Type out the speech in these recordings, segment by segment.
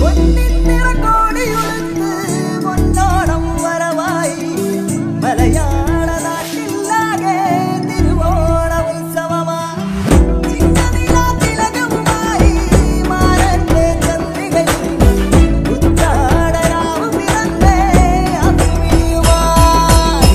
പൊന്നിത്തിറക്കോടിയുടുത്ത് പൊന്നോണം വരവായി മലയാള നാട്ടിലാകെ തിരുവോണ ഉത്സവമായി ചിങ്ങനിലാതിലകവുമായി മാനത്തെ ചന്ദ്രികയിൽ ഉച്ചാടരാവ് പിറന്നേ അതിവിയുമായി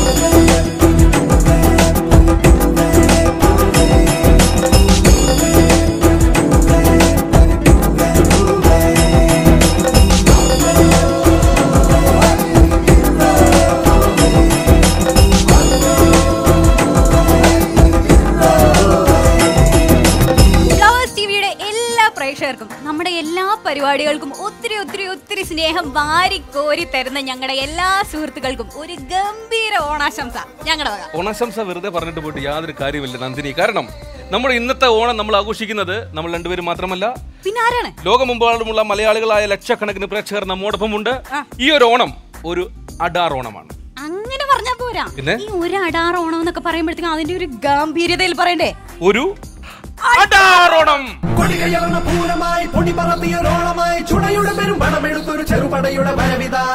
ഫ്ലവേഴ്സ് ടിവിയുടെ എല്ലാ പ്രേക്ഷകർക്കും നമ്മുടെ എല്ലാ പരിപാടികൾക്കും ഒത്തിരി ഒത്തിരി ഒത്തിരി സ്നേഹം വാരിക്കോരി തരുന്ന ഞങ്ങളുടെ എല്ലാ സുഹൃത്തുക്കൾക്കും ഒരു ഗംഭീര ഓണാശംസ ഞങ്ങളുടെ വക ഓണാശംസ വെറുതെ പറഞ്ഞിട്ട് പോയിട്ട് യാതൊരു കാര്യമില്ല നന്ദിനി കാരണം നമ്മുടെ ഇന്നത്തെ ഓണം നമ്മൾ ആഘോഷിക്കുന്നത് നമ്മൾ രണ്ടുപേരും മാത്രമല്ല പിന്നെ ആരാണ് ലോകമെമ്പാടുമുള്ള മലയാളികളായ ലക്ഷക്കണക്കിന് പ്രേക്ഷകർ നമ്മോടൊപ്പമുണ്ട് ഈ ഒരു ഓണം ഒരു അഡാർ ഓണമാണ് അങ്ങനെ പറഞ്ഞാ പോരാ പിന്നെ? ഈ ഒരു അടാർ ഓണം എന്നൊക്കെ പറയുമ്പോഴത്തേക്കും അതിന്റെ ഒരു ഗാംഭീര്യതയിൽ പറയണ്ടേ ഒരു അഡാർ ഓണം കൊടികയർന്ന പൂരമായി പൊടി പറത്തിയൊരോളമായി ചുടയുടെ പെരും പണമെടുത്തൊരു ചെറുപടയുടെ വരവിതാ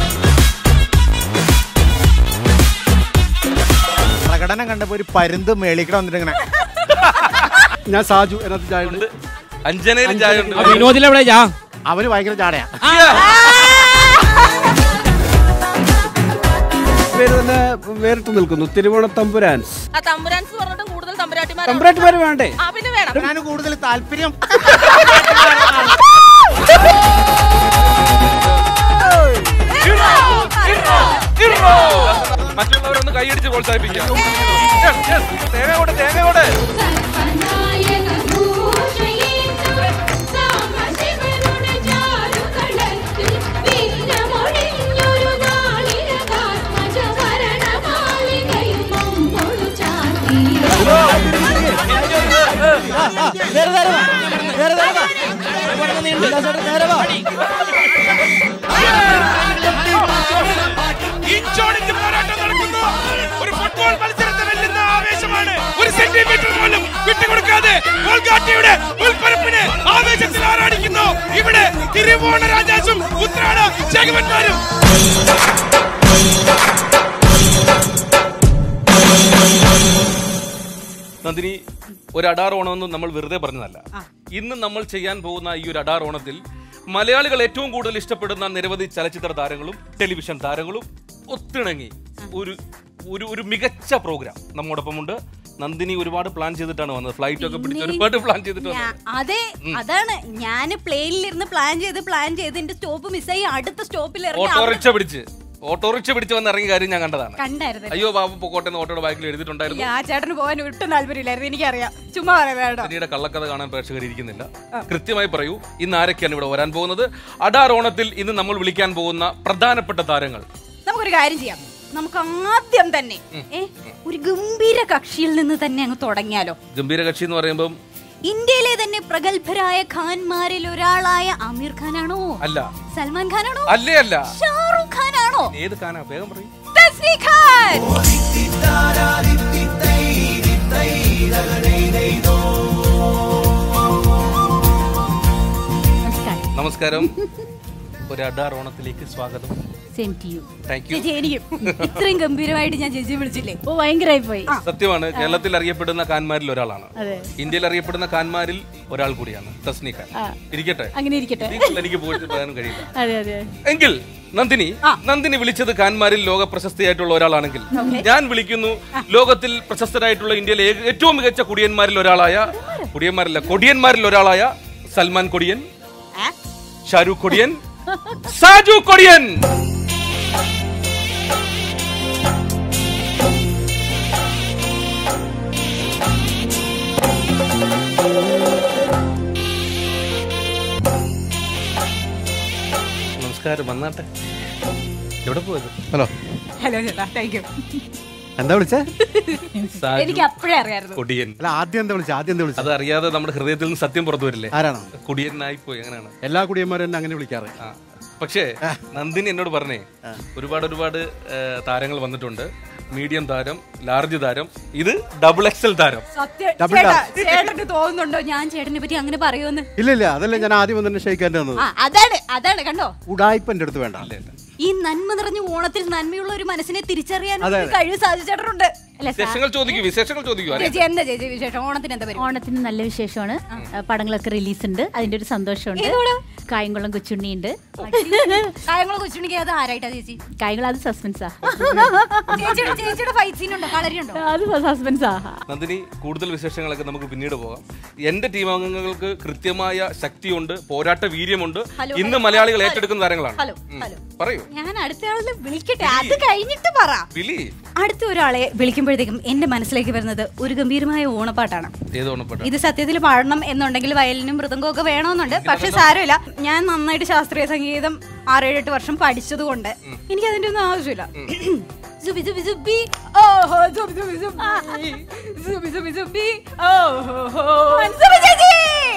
പ്രകടനം കണ്ടപ്പോ ഒരു പരുന്ത് മേളിക്കട വന്നിട്ട് ഇങ്ങനെ ഞാൻ സാജു അതിനകത്ത് ചായയുണ്ട് അഞ്ജനയിലും ചായ ഉണ്ട് വിനോദിലെവിടെ ഞാൻ അവന് ഭയങ്കര ചാടയാ പേര് തന്നെ വേറിട്ട് നിൽക്കുന്നു തിരുവോണ തമ്പുരാൻസ് ആ തമ്പുരാൻസ് പറഞ്ഞിട്ടും കൂടുതൽ തമ്പുരാട്ടിമാരാണ് തമ്പുരാട്ടിമാര് വേണ്ടേ ആ പിന്നെ വേണം ഞാൻ കൂടുതൽ താല്പര്യം മറ്റുള്ളവരൊന്ന് കൈയടിച്ച് പ്രോത്സാഹിപ്പിക്കാം Yes, yes. തേങ്ങ കൊണ്ട് തേങ്ങ കൊണ്ട് ഇഞ്ചോടിഞ്ച് പോരാട്ടം നടക്കുന്നു ഒരു ഫുട്ബോൾ മത്സരത്തെ വെല്ലുന്ന ആവേശമാണ് ഒരു സെന്റിമീറ്റർ പോലും വിട്ടുകൊടുക്കാതെ കോൾഗാട്ടിയുടെ ഉൾപ്പരപ്പിന് ആവേശത്തിൽ ആറാടിക്കുന്നു ഇവിടെ തിരുവോണ രാജാസും ഉത്രാട ജഗവന്മാരും നന്ദിനി ഒരു അടാർ ഓണമെന്ന് നമ്മൾ വെറുതെ പറഞ്ഞതല്ല ഇന്ന് നമ്മൾ ചെയ്യാൻ പോകുന്ന ഈ ഒരു അടാർ ഓണത്തിൽ മലയാളികൾ ഏറ്റവും കൂടുതൽ ഇഷ്ടപ്പെടുന്ന നിരവധി ചലച്ചിത്ര താരങ്ങളും ടെലിവിഷൻ താരങ്ങളും ഒത്തിണങ്ങി ഒരു ഒരു ഒരു മികച്ച പ്രോഗ്രാം നമ്മോടൊപ്പമുണ്ട് നന്ദിനി ഒരുപാട് പ്ലാൻ ചെയ്തിട്ടാണ് വന്നത് ഫ്ലൈറ്റ് ഒക്കെ പിടിച്ച് ഒരുപാട് പ്ലാൻ ചെയ്തിട്ട് ഞാ- വന്നത് അതെ അതാണ് ഞാൻ പ്ലെയിനിലിരുന്ന് പ്ലാൻ ചെയ്ത് പ്ലാൻ ചെയ്ത് എന്റെ സ്റ്റോപ്പ് മിസ്സായി അടുത്ത സ്റ്റോപ്പിൽ ഇറങ്ങി അവിടെ ഓട്ടോറിക്ഷ പിടിച്ച് ഓട്ടോറിക്ഷ പിടിച്ച് വന്ന് ഇറങ്ങിയ കാര്യം ഞാൻ കണ്ടതാണ് കണ്ടായിരുന്നു അയ്യോ ബാബു പൊക്കോട്ടെ എന്ന് ഓട്ടോയുടെ ബാക്കിൽ എഴുതിയിട്ടുണ്ടായിരുന്നു ആ ചേട്ടന് പോകാൻ ഒട്ടും താല്പര്യമില്ലായിരുന്നു എനിക്കറിയാം ചുമ്മാ പറയാം വേണ്ട നന്ദിനിയുടെ കള്ളക്കഥ കാണാൻ പ്രേക്ഷകർ ഇരിക്കുന്നില്ല കൃത്യമായി പറയൂ ഇന്ന് ആരൊക്കെയാണ് ഇവിടെ വരാൻ പോകുന്നത് അഡാർ ഓണത്തിൽ ഇന്ന് നമ്മൾ വിളിക്കാൻ പോകുന്ന പ്രധാനപ്പെട്ട താരങ്ങൾ നമുക്കൊരു കാര്യം ചെയ്യാം നമുക്ക് ആദ്യം തന്നെ ഏ ഒരു ഗംഭീര കക്ഷിയിൽ നിന്ന് തന്നെ അങ്ങ് തുടങ്ങിയാലോ ഗംഭീര കക്ഷി എന്ന് പറയുമ്പം ഇന്ത്യയിലെ തന്നെ പ്രഗത്ഭരായ ഖാൻമാരിൽ ഒരാളായ ആമിർ ഖാനാണോ അല്ല സൽമാൻ ഖാനാണോ അല്ലേ അല്ല ഷാറൂഖ് ഖാനാണോ ഏത് കാനാ വേഗം പറയും തസ്നി ഖാൻ നമസ്കാരം നമസ്കാരം ഒരു അഡാർ ഓണത്തിലേക്ക് സ്വാഗതം same to you thank you ചേച്ചി എനിക്കും ഇത്രയും ഗംഭീരമായിട്ട് ഞാൻ ചേച്ചി വിളിച്ചില്ലേ ഓ ഭയങ്കരമായി പോയി സത്യമാണ് കേരളത്തിൽ അറിയപ്പെടുന്ന കാന്മാരിൽ ഒരാളാണ് അതെ. ഇന്ത്യയിൽ അറിയപ്പെടുന്ന കാന്മാരിൽ ഒരാൾ കൂടിയാണ് തസ്നി ഖാൻ ഇരിക്കട്ടെ അങ്ങനെ ഇരിക്കട്ടെ ഇതിൽ എനിക്ക് പോയിട്ട് പറയാൻ കഴിയില്ല അതെ അതെ എങ്കിൽ നന്ദിനി നന്ദിനി വിളിച്ചത് കാൻമാരിൽ ലോക പ്രശസ്തിയായിട്ടുള്ള ഒരാളാണെങ്കിൽ ഞാൻ വിളിക്കുന്നു ലോകത്തിൽ പ്രശസ്തരായിട്ടുള്ള ഇന്ത്യയിലെ ഏ- ഏറ്റവും മികച്ച കുടിയന്മാരിൽ ഒരാളായ കുടിയന്മാരല്ല കൊടിയന്മാരിൽ ഒരാളായ സൽമാൻ കൊടിയൻ ഏ? ഷാരൂഖ് കൊടിയൻ സാജു കൊടിയൻ നമസ്കാരം വന്നാട്ടെ എവിടെ പോയത് ഹലോ ഹലോ ചേട്ടാ താങ്ക് യു എന്താ വിളിച്ചേ സാജു എനിക്ക് അപ്പോഴേ അറിയായിരുന്നു കൊടിയൻ അല്ല ആദ്യം എന്താ വിളിച്ചേ ആദ്യം എന്താ വിളിച്ചേ അത് അറിയാതെ നമ്മുടെ ഹൃദയത്തിൽ നിന്ന് സത്യം പുറത്തു വരില്ലേ ആരാണോ കുടിയനായി പോയി അങ്ങനെയാണ് എല്ലാ കുടിയന്മാരും എന്നെ അങ്ങനെ വിളിക്കാറ് ആ. പക്ഷേ നന്ദിനി എന്നോട് പറഞ്ഞേ ഒരുപാട് ഒരുപാട് ഏ, താരങ്ങൾ വന്നിട്ടുണ്ട് മീഡിയം താരം ലാർജ് താരം ഇത് ഡബിൾ എക്സൽ താരം സത്യം Double ചേട്ടാ ചേട്ടന് തോന്നുന്നുണ്ടോ ഞാൻ ചേട്ടനെ പറ്റി അങ്ങനെ പറയുമെന്ന് ഇല്ല ഇല്ല അതല്ലേ ഞാൻ ആദ്യം വന്നെ ഷെയ്ക്കാൻ തന്നത് ആ അതാണ് അതാണ് കണ്ടോ ഉടായ്പന്റെ അടുത്ത് വേണ്ട ഈ നന്മ നിറഞ്ഞ ഓണത്തിൽ നന്മയുള്ള ഒരു മനസ്സിനെ തിരിച്ചറിയാൻ അതെ, ഒരു കഴിവ് സാധിച്ചിട്ടുണ്ട് അല്ലെ വിശേഷങ്ങൾ ചോദിക്കൂ വിശേഷങ്ങൾ ചോദിക്കൂ ആരെ? ചേച്ചി എന്താ ചേച്ചി വിശേഷം ഓണത്തിന് എന്താ പരിപാടി ഓണത്തിന് നല്ല വിശേഷമാണ് ആ, പടങ്ങളൊക്കെ റിലീസ് ഉണ്ട് അതിന്റെ ഒരു സന്തോഷമുണ്ട് ഏത് പടം? കായംകുളം കൊച്ചുണ്ണി ഉണ്ട് കായങ്ങൾ കൊച്ചുണ്ടെങ്കിൽ അത് ആരായിട്ടാ ചേച്ചി കായംകുളം അത് സസ്പെൻസാ ചേച്ചിയുടെ ചേച്ചിയുടെ ഫൈറ്റ് സീൻ ഉണ്ടോ കളരിയുണ്ടോ അത് സസ്പെൻസാ നന്ദിനി കൂടുതൽ വിശേഷങ്ങളൊക്കെ നമുക്ക് പിന്നീട് പോകാം എന്റെ ടീം അംഗങ്ങൾക്ക് കൃത്യമായ ശക്തിയുണ്ട് പോരാട്ട വീര്യമുണ്ട് ഹലോ, ഇന്ന് ഹലോ, മലയാളികൾ ഹലോ, ഏറ്റെടുക്കുന്ന താരങ്ങളാണ് ഹലോ, ഉം. ഹലോ. പറയൂ ഞാൻ അടുത്ത ആളിനെ വിളിക്കട്ടെ അത് കഴിഞ്ഞിട്ട് പറ വിളി അടുത്ത ഒരാളെ വിളിക്കുമ്പോഴത്തേക്കും എന്റെ മനസ്സിലേക്ക് വരുന്നത് ഒരു ഗംഭീരമായ ഓണപ്പാട്ടാണ് ഏത് ഓണപ്പെട്ട ഇത് സത്യത്തിൽ പാടണം എന്നുണ്ടെങ്കിൽ വയലിനും മൃദംഗവും ഒക്കെ വേണമെന്നുണ്ട് പക്ഷെ സാരമില്ല ഞാൻ നന്നായിട്ട് ശാസ്ത്രീയ സംഗീതം ആറേഴെട്ട് വർഷം പഠിച്ചത് കൊണ്ട് എനിക്ക് അതിന്റെ ഒന്നും ആവശ്യമില്ല സുബി സുബി സുബി ഓഹോ സുബി സുബി സുബി സുബി സുബി സുബി ഓഹോ സുബി ചേച്ചി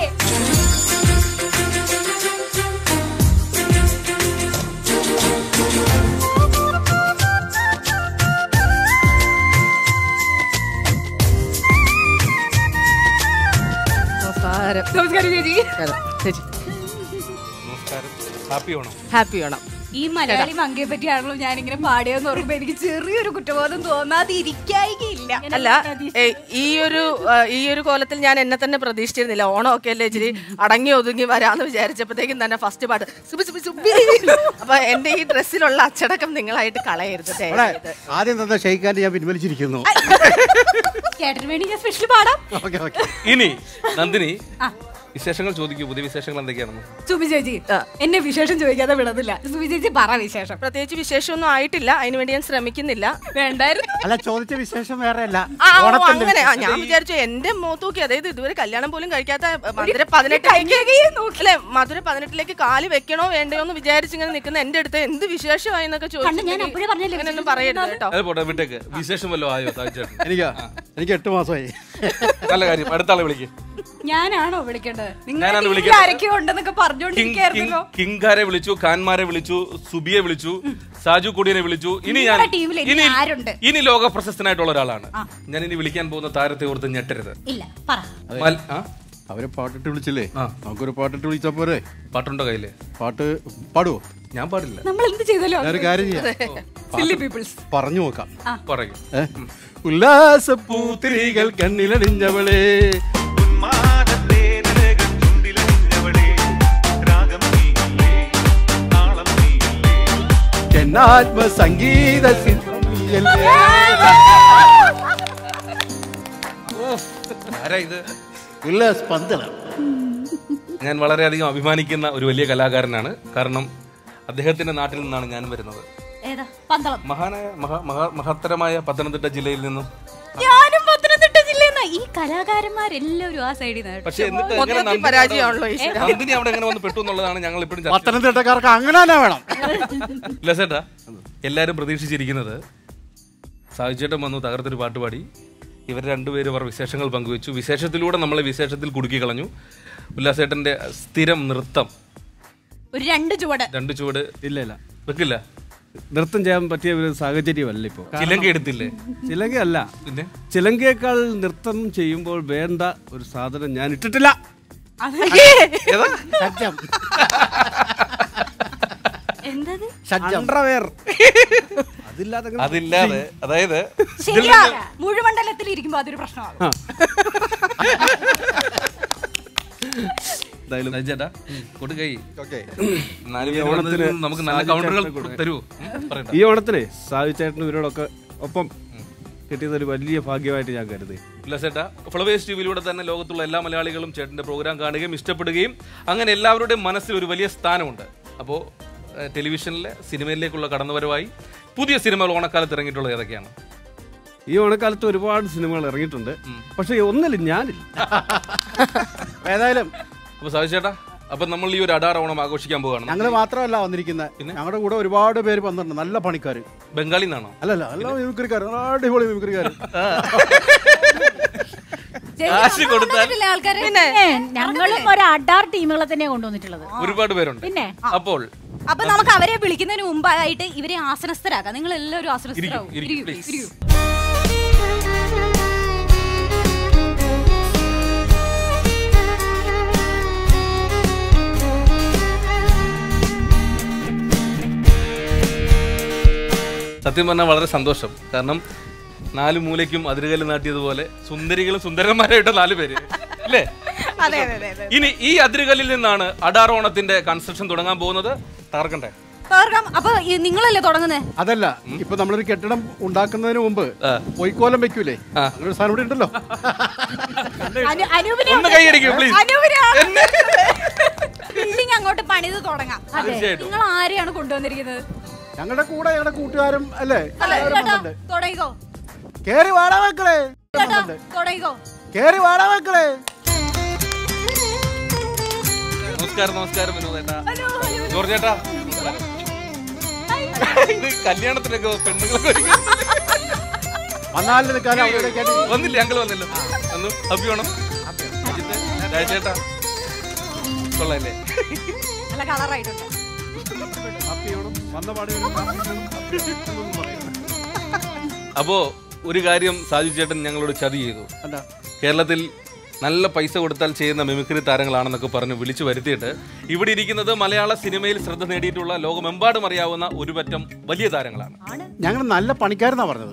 നമസ്കാരം നമസ്കാരം ചേച്ചി ചേച്ചി നമസ്കാരം ഹാപ്പി ഓണം ഹാപ്പി വേണം ഈ മലയാളി മങ്കയെ പറ്റിയാണല്ലോ ഞാൻ ഇങ്ങനെ പാടിയെന്ന് ഓർക്കുമ്പോ എനിക്ക് ചെറിയൊരു കുറ്റബോധം തോന്നാതിരിക്കായികയില്ല അല്ല ഏ, ഈ ഒരു ആ, ഈ ഒരു കോലത്തിൽ ഞാൻ എന്നെ തന്നെ പ്രതീക്ഷിച്ചിരുന്നില്ല ഓണം ഒക്കെ അല്ലേ ഇച്ചിരി അടങ്ങി ഒതുങ്ങി വരാന്ന് വിചാരിച്ചപ്പോഴത്തേക്കും തന്നെ ഫസ്റ്റ് പാട്ട് സുബി സുബി സുബി അപ്പൊ എന്റെ ഈ ഡ്രസ്സിലുള്ള അച്ചടക്കം നിങ്ങളായിട്ട് കളയരുത് അവിടെ ദയവായിട്ട്. ആദ്യം തന്ന ഷെയ്ക്കാൻ ഞാൻ പിൻവലിച്ചിരിക്കുന്നു ചേട്ടന് വേണ്ടി ഞാൻ സ്പെഷ്യൽ പാടാം ഓക്കെ ഓക്കെ ഇനി നന്ദിനി ആ. വിശേഷങ്ങൾ ചോദിക്കൂ പുതിയ വിശേഷങ്ങൾ എന്തൊക്കെയാണെന്ന് സുബി ചേച്ചി എന്നെ വിശേഷം ചോദിക്കാതെ വിടത്തില്ല സുബി ചേച്ചി പറ വിശേഷം പ്രത്യേകിച്ച് വിശേഷമൊന്നും ആയിട്ടില്ല അതിനുവേണ്ടി ഞാൻ ശ്രമിക്കുന്നില്ല വേണ്ടായിരുന്നു അല്ല ചോദിച്ച വിശേഷം വേറെ അല്ല ആ, ഓ, ഓണത്തിന്റെ അങ്ങനെ ആ, വിശേഷം. ഞാൻ വിചാരിച്ചു എന്റെ മുഖത്തൂക്കി അതായത് ഇതുവരെ കല്യാണം പോലും കഴിക്കാത്ത മധുര പതിനെട്ടിലേക്ക് അല്ലെ മധുര പതിനെട്ടിലേക്ക് കാല് വെക്കണോ വേണ്ടയോ എന്ന് വിചാരിച്ച് ഇങ്ങനെ നിൽക്കുന്ന എന്റെ അടുത്ത് എന്ത് വിശേഷമായി എന്നൊക്കെ കണ്ടോ, ഞാൻ അപ്പോഴേ പറഞ്ഞല്ലേ അങ്ങനെയൊന്നും വിശേഷം പറയരുത് കേട്ടോ അത് പോട്ടെ വിട്ടേക്ക് വിശേഷം വല്ലതും ആയോ താഴ്ചേട്ടൻ എനിക്കാ എനിക്ക് എട്ട് മാസമായി നല്ല കാര്യം അടുത്ത ആളെ വിളിക്ക് ഞാനാണോ വിളിക്കേണ്ടത് ഞാനാണ് നിങ്ങൾ വിളിക്കേണ്ടത്. ആരൊക്കെ ഉണ്ടെന്നൊക്കെ പറഞ്ഞോണ്ടിരിക്കായിരുന്നല്ലോ കിങ്കാരെ വിളിച്ചു ഖാൻമാരെ വിളിച്ചു സുബിയെ വിളിച്ചു സാജു കൊടിയനെ വിളിച്ചു ഇനി ഞാൻ നിങ്ങളുടെ ടീമിൽ ഇനി ഇനി ആരുണ്ട്? ഇനി ലോക പ്രശസ്തനായിട്ടുള്ള ഒരാളാണ് ഞാൻ ഇനി വിളിക്കാൻ പോകുന്ന താരത്തെ ഓർത്ത് ഞെട്ടരുത് ഇല്ല പറ മൽ- ആ? അവരെ പാട്ടിട്ട് വിളിച്ചില്ലേ ആ. നമുക്കൊരു പാട്ടിട്ട് വിളിച്ചാ പോരെ പാട്ടുണ്ടോ കയ്യില് പാട്ട് പാടുവോ ഞാൻ പാടില്ല നമ്മൾ എന്ത് ചെയ്തല്ലോ ഞാനൊരു കാര്യം ചെയ്യാം സില്ലി പീപ്പിൾസ് പറഞ്ഞു നോക്കാം പറയൂ ഏ? ഉല്ലാസപ്പൂത്തിരികൾ കണ്ണിലണിഞ്ഞവളേ എന്നാത്മ സംഗീത ശില്പിയല്ലേ. ആരാ ഇത് ഉല്ലാസ്പന്ദനം ഞാൻ വളരെയധികം അഭിമാനിക്കുന്ന ഒരു വലിയ കലാകാരനാണ് കാരണം അദ്ദേഹത്തിന്റെ നാട്ടിൽ നിന്നാണ് ഞാൻ വരുന്നത് ഏതാ പന്തളം മഹാനായ മഹാ- മഹാ- മഹത്തരമായ പത്തനംതിട്ട ജില്ലയിൽ നിന്നും ഞാനും പത്തനംതിട്ട ജില്ലയെന്ന ഈ കലാകാരന്മാരെല്ലാവരും ആ സൈഡിൽ നിന്ന് പക്ഷെ എന്നിട്ട് എങ്ങനെ മൊത്തത്തിൽ നന്ദിനി പരാജയമാണല്ലോ അവിടെ- ഈശ്വരാ. നന്ദിനി അവിടെ എങ്ങനെ വന്ന് പെട്ടു എന്നുള്ളതാണ് ഞങ്ങൾ ഇപ്പോഴും ചർച്ച പത്തനംതിട്ടക്കാർക്ക് അങ്ങനെ തന്നെ വേണം ലസേട്ടാ എല്ലാരും പ്രതീക്ഷിച്ചിരിക്കുന്നത് സാഹിച്ചേട്ടൻ വന്നു തകർത്തൊരു പാട്ട് പാടി ഇവർ രണ്ടുപേരും അവർ വിശേഷങ്ങൾ പങ്കുവെച്ചു വിശേഷത്തിലൂടെ നമ്മളെ വിശേഷത്തിൽ കുടുക്കി കളഞ്ഞു ഉല്ലാസേട്ടന്റെ സ്ഥിരം നൃത്തം ഒരു രണ്ട് ചുവട് രണ്ട് ചുവട് ഇല്ല ഇല്ല വെക്കില്ല നൃത്തം ചെയ്യാൻ പറ്റിയ ഒരു സാഹചര്യമല്ല ഇപ്പോൾ ചിലങ്ക എടുത്തില്ലേ ചിലങ്ക അല്ല പിന്നെ ചിലങ്കയേക്കാൾ നൃത്തം ചെയ്യുമ്പോൾ വേണ്ട ഒരു സാധനം ഞാൻ ഇട്ടിട്ടില്ല ഏതാ സജ്ജം എന്തത് സജ്ജം അണ്ടർവെയർ അതില്ലാതെ അങ്ങനെ അതില്ലാതെ അതായത് ശരിയാ മുഴുമണ്ഡലത്തിൽ ഇരിക്കുമ്പോ അതൊരു പ്രശ്നമാകും എന്തായാലും ചേട്ടാ കൊടുക്കൈ ഓക്കെ നാല് ഈ പേര് ഓണത്തിന് വന്നതിന് നമുക്ക് നല്ല സാജി കൗണ്ടറുകൾ ചേട്ടനെ കൂടെ. തരൂ പറയണ്ട ഈ ഓണത്തിനെ സാവി ചേട്ടനും ഇവരോടൊക്കെ ഒപ്പം കിട്ടിയത് ഒരു വലിയ ഭാഗ്യമായിട്ട് ഞാൻ കരുതി ഉല്ലാസേട്ടാ ഫ്ലവേഴ്സ് ടിവിയിലൂടെ തന്നെ ലോകത്തുള്ള എല്ലാ മലയാളികളും ചേട്ടന്റെ പ്രോഗ്രാം കാണുകയും ഇഷ്ടപ്പെടുകയും അങ്ങനെ എല്ലാവരുടെയും മനസ്സിൽ ഒരു വലിയ സ്ഥാനമുണ്ട് അപ്പോൾ ടെലിവിഷനിലെ സിനിമയിലേക്കുള്ള കടന്നുവരവായി പുതിയ സിനിമകൾ ഓണക്കാലത്ത് ഇറങ്ങിയിട്ടുള്ളത് ഏതൊക്കെയാണ് ഈ ഓണക്കാലത്ത് ഒരുപാട് സിനിമകൾ ഇറങ്ങിയിട്ടുണ്ട് പക്ഷെ ഒന്നിലും ഞാനില്ല ഏതായാലും അപ്പോൾ സാധിച്ചേട്ടാ അപ്പൊ നമ്മൾ ഈ ഒരു അടാർ ഓണം ആഘോഷിക്കാൻ പോവുകയാണ് ഞങ്ങള് മാത്രമല്ല വന്നിരിക്കുന്നത് ഞങ്ങളുടെ കൂടെ ഒരുപാട് പേര് വന്നിട്ടുണ്ട് നല്ല പണിക്കാര് ബംഗാളിൽ നിന്നാണോ അല്ലല്ല നല്ല മിമിക്രിക്കാർ അടിപൊളി മിമിക്രിക്കാർ ചേച്ചി, കാശ് നമ്മൾ കൊടുത്താൽ കൊണ്ടുവന്നിട്ടില്ലേ ആൾക്കാരെ പിന്നെ ഏ, ഞങ്ങളും ഒരു അഡാർ ടീമുകളെ തന്നെയാണ് കൊണ്ടുവന്നിട്ടുള്ളത് ഒരുപാട് പേരുണ്ട് പിന്നെ അപ്പോൾ അപ്പൊ നമുക്ക് അവരെ വിളിക്കുന്നതിന് മുമ്പായിട്ട് ഇവരെ ആസനസ്ഥരാക്കാം നിങ്ങൾ എല്ലാവരും ആസനസ്ഥരാകും ഇരിക്കൂ, ഇരിക്കൂ, please. ഇരിക്കൂ. സത്യം പറഞ്ഞാൽ വളരെ സന്തോഷം കാരണം നാല് മൂലയ്ക്കും അതിരുകല്ല് നാട്ടിയതുപോലെ സുന്ദരികളും സുന്ദരന്മാരായിട്ട് നാല് പേര് അല്ലേ അതെ അതെ അതെ ഇനി ഈ അതിരുകല്ലിൽ നിന്നാണ് അഡാർ ഓണത്തിന്റെ കൺസ്ട്രക്ഷൻ തുടങ്ങാൻ പോകുന്നത് തകർക്കണ്ടേ തകർക്കാം അപ്പൊ ഈ നിങ്ങളല്ലേ തുടങ്ങുന്നത് അതല്ല ഇപ്പൊ നമ്മളൊരു കെട്ടിടം ഉണ്ടാക്കുന്നതിന് മുമ്പ് ആ. പൊയ്ക്കോലം വെക്കൂലേ ആ. അങ്ങനെ ഒരു സാധനം ഇവിടെ ഉണ്ടല്ലോ അനു- അനൂപിനെ ഒന്ന് കൈയടിക്കൂ പ്ലീസ് ബിൽഡിംഗ് അങ്ങോട്ട് പണിത് തുടങ്ങാം തീർച്ചയായിട്ടും നിങ്ങൾ ആരെയാണ് കൊണ്ടുവന്നിരിക്കുന്നത് ഞങ്ങളുടെ കൂടെ ഞങ്ങളുടെ കൂട്ടുകാരും അല്ലേ എല്ലാവരും ചേട്ടാ വന്നിട്ടുണ്ട്. തുടങ്ങിക്കോ കേറി വാടാ മക്കളെ ചേട്ടാ തുടങ്ങിക്കോ കേറി വാടാ മക്കളെ നമസ്കാരം നമസ്കാരം വിനോദേട്ടാ ജോർജ് ചേട്ടാ ഇത് കല്യാണത്തിനൊക്കെ പെണ്ണുങ്ങളൊക്കെ ഒരുങ്ങി. വന്നാലും നിൽക്കാൻ അവരുടെ കേട്ടി വന്നില്ല ഞങ്ങൾ വന്നില്ല വന്നു അഭിയോണം ചേട്ടാ കൊള്ളാല്ലേ നല്ല കളറായിട്ടുണ്ട് വന്ന പാടി അപ്പോ ഒരു കാര്യം സാജു ചേട്ടൻ ഞങ്ങളോട് ചതി ചെയ്തു എന്താ കേരളത്തിൽ നല്ല പൈസ കൊടുത്താൽ ചെയ്യുന്ന മിമിക്രി താരങ്ങളാണെന്നൊക്കെ പറഞ്ഞ് വിളിച്ചു വരുത്തിയിട്ട് ഇവിടെ ഇരിക്കുന്നത് മലയാള സിനിമയിൽ ശ്രദ്ധ നേടിയിട്ടുള്ള ലോകമെമ്പാടും അറിയാവുന്ന ഒരു പറ്റം വലിയ താരങ്ങളാണ് ഞങ്ങൾ നല്ല പണിക്കാരെന്നാ പറഞ്ഞത്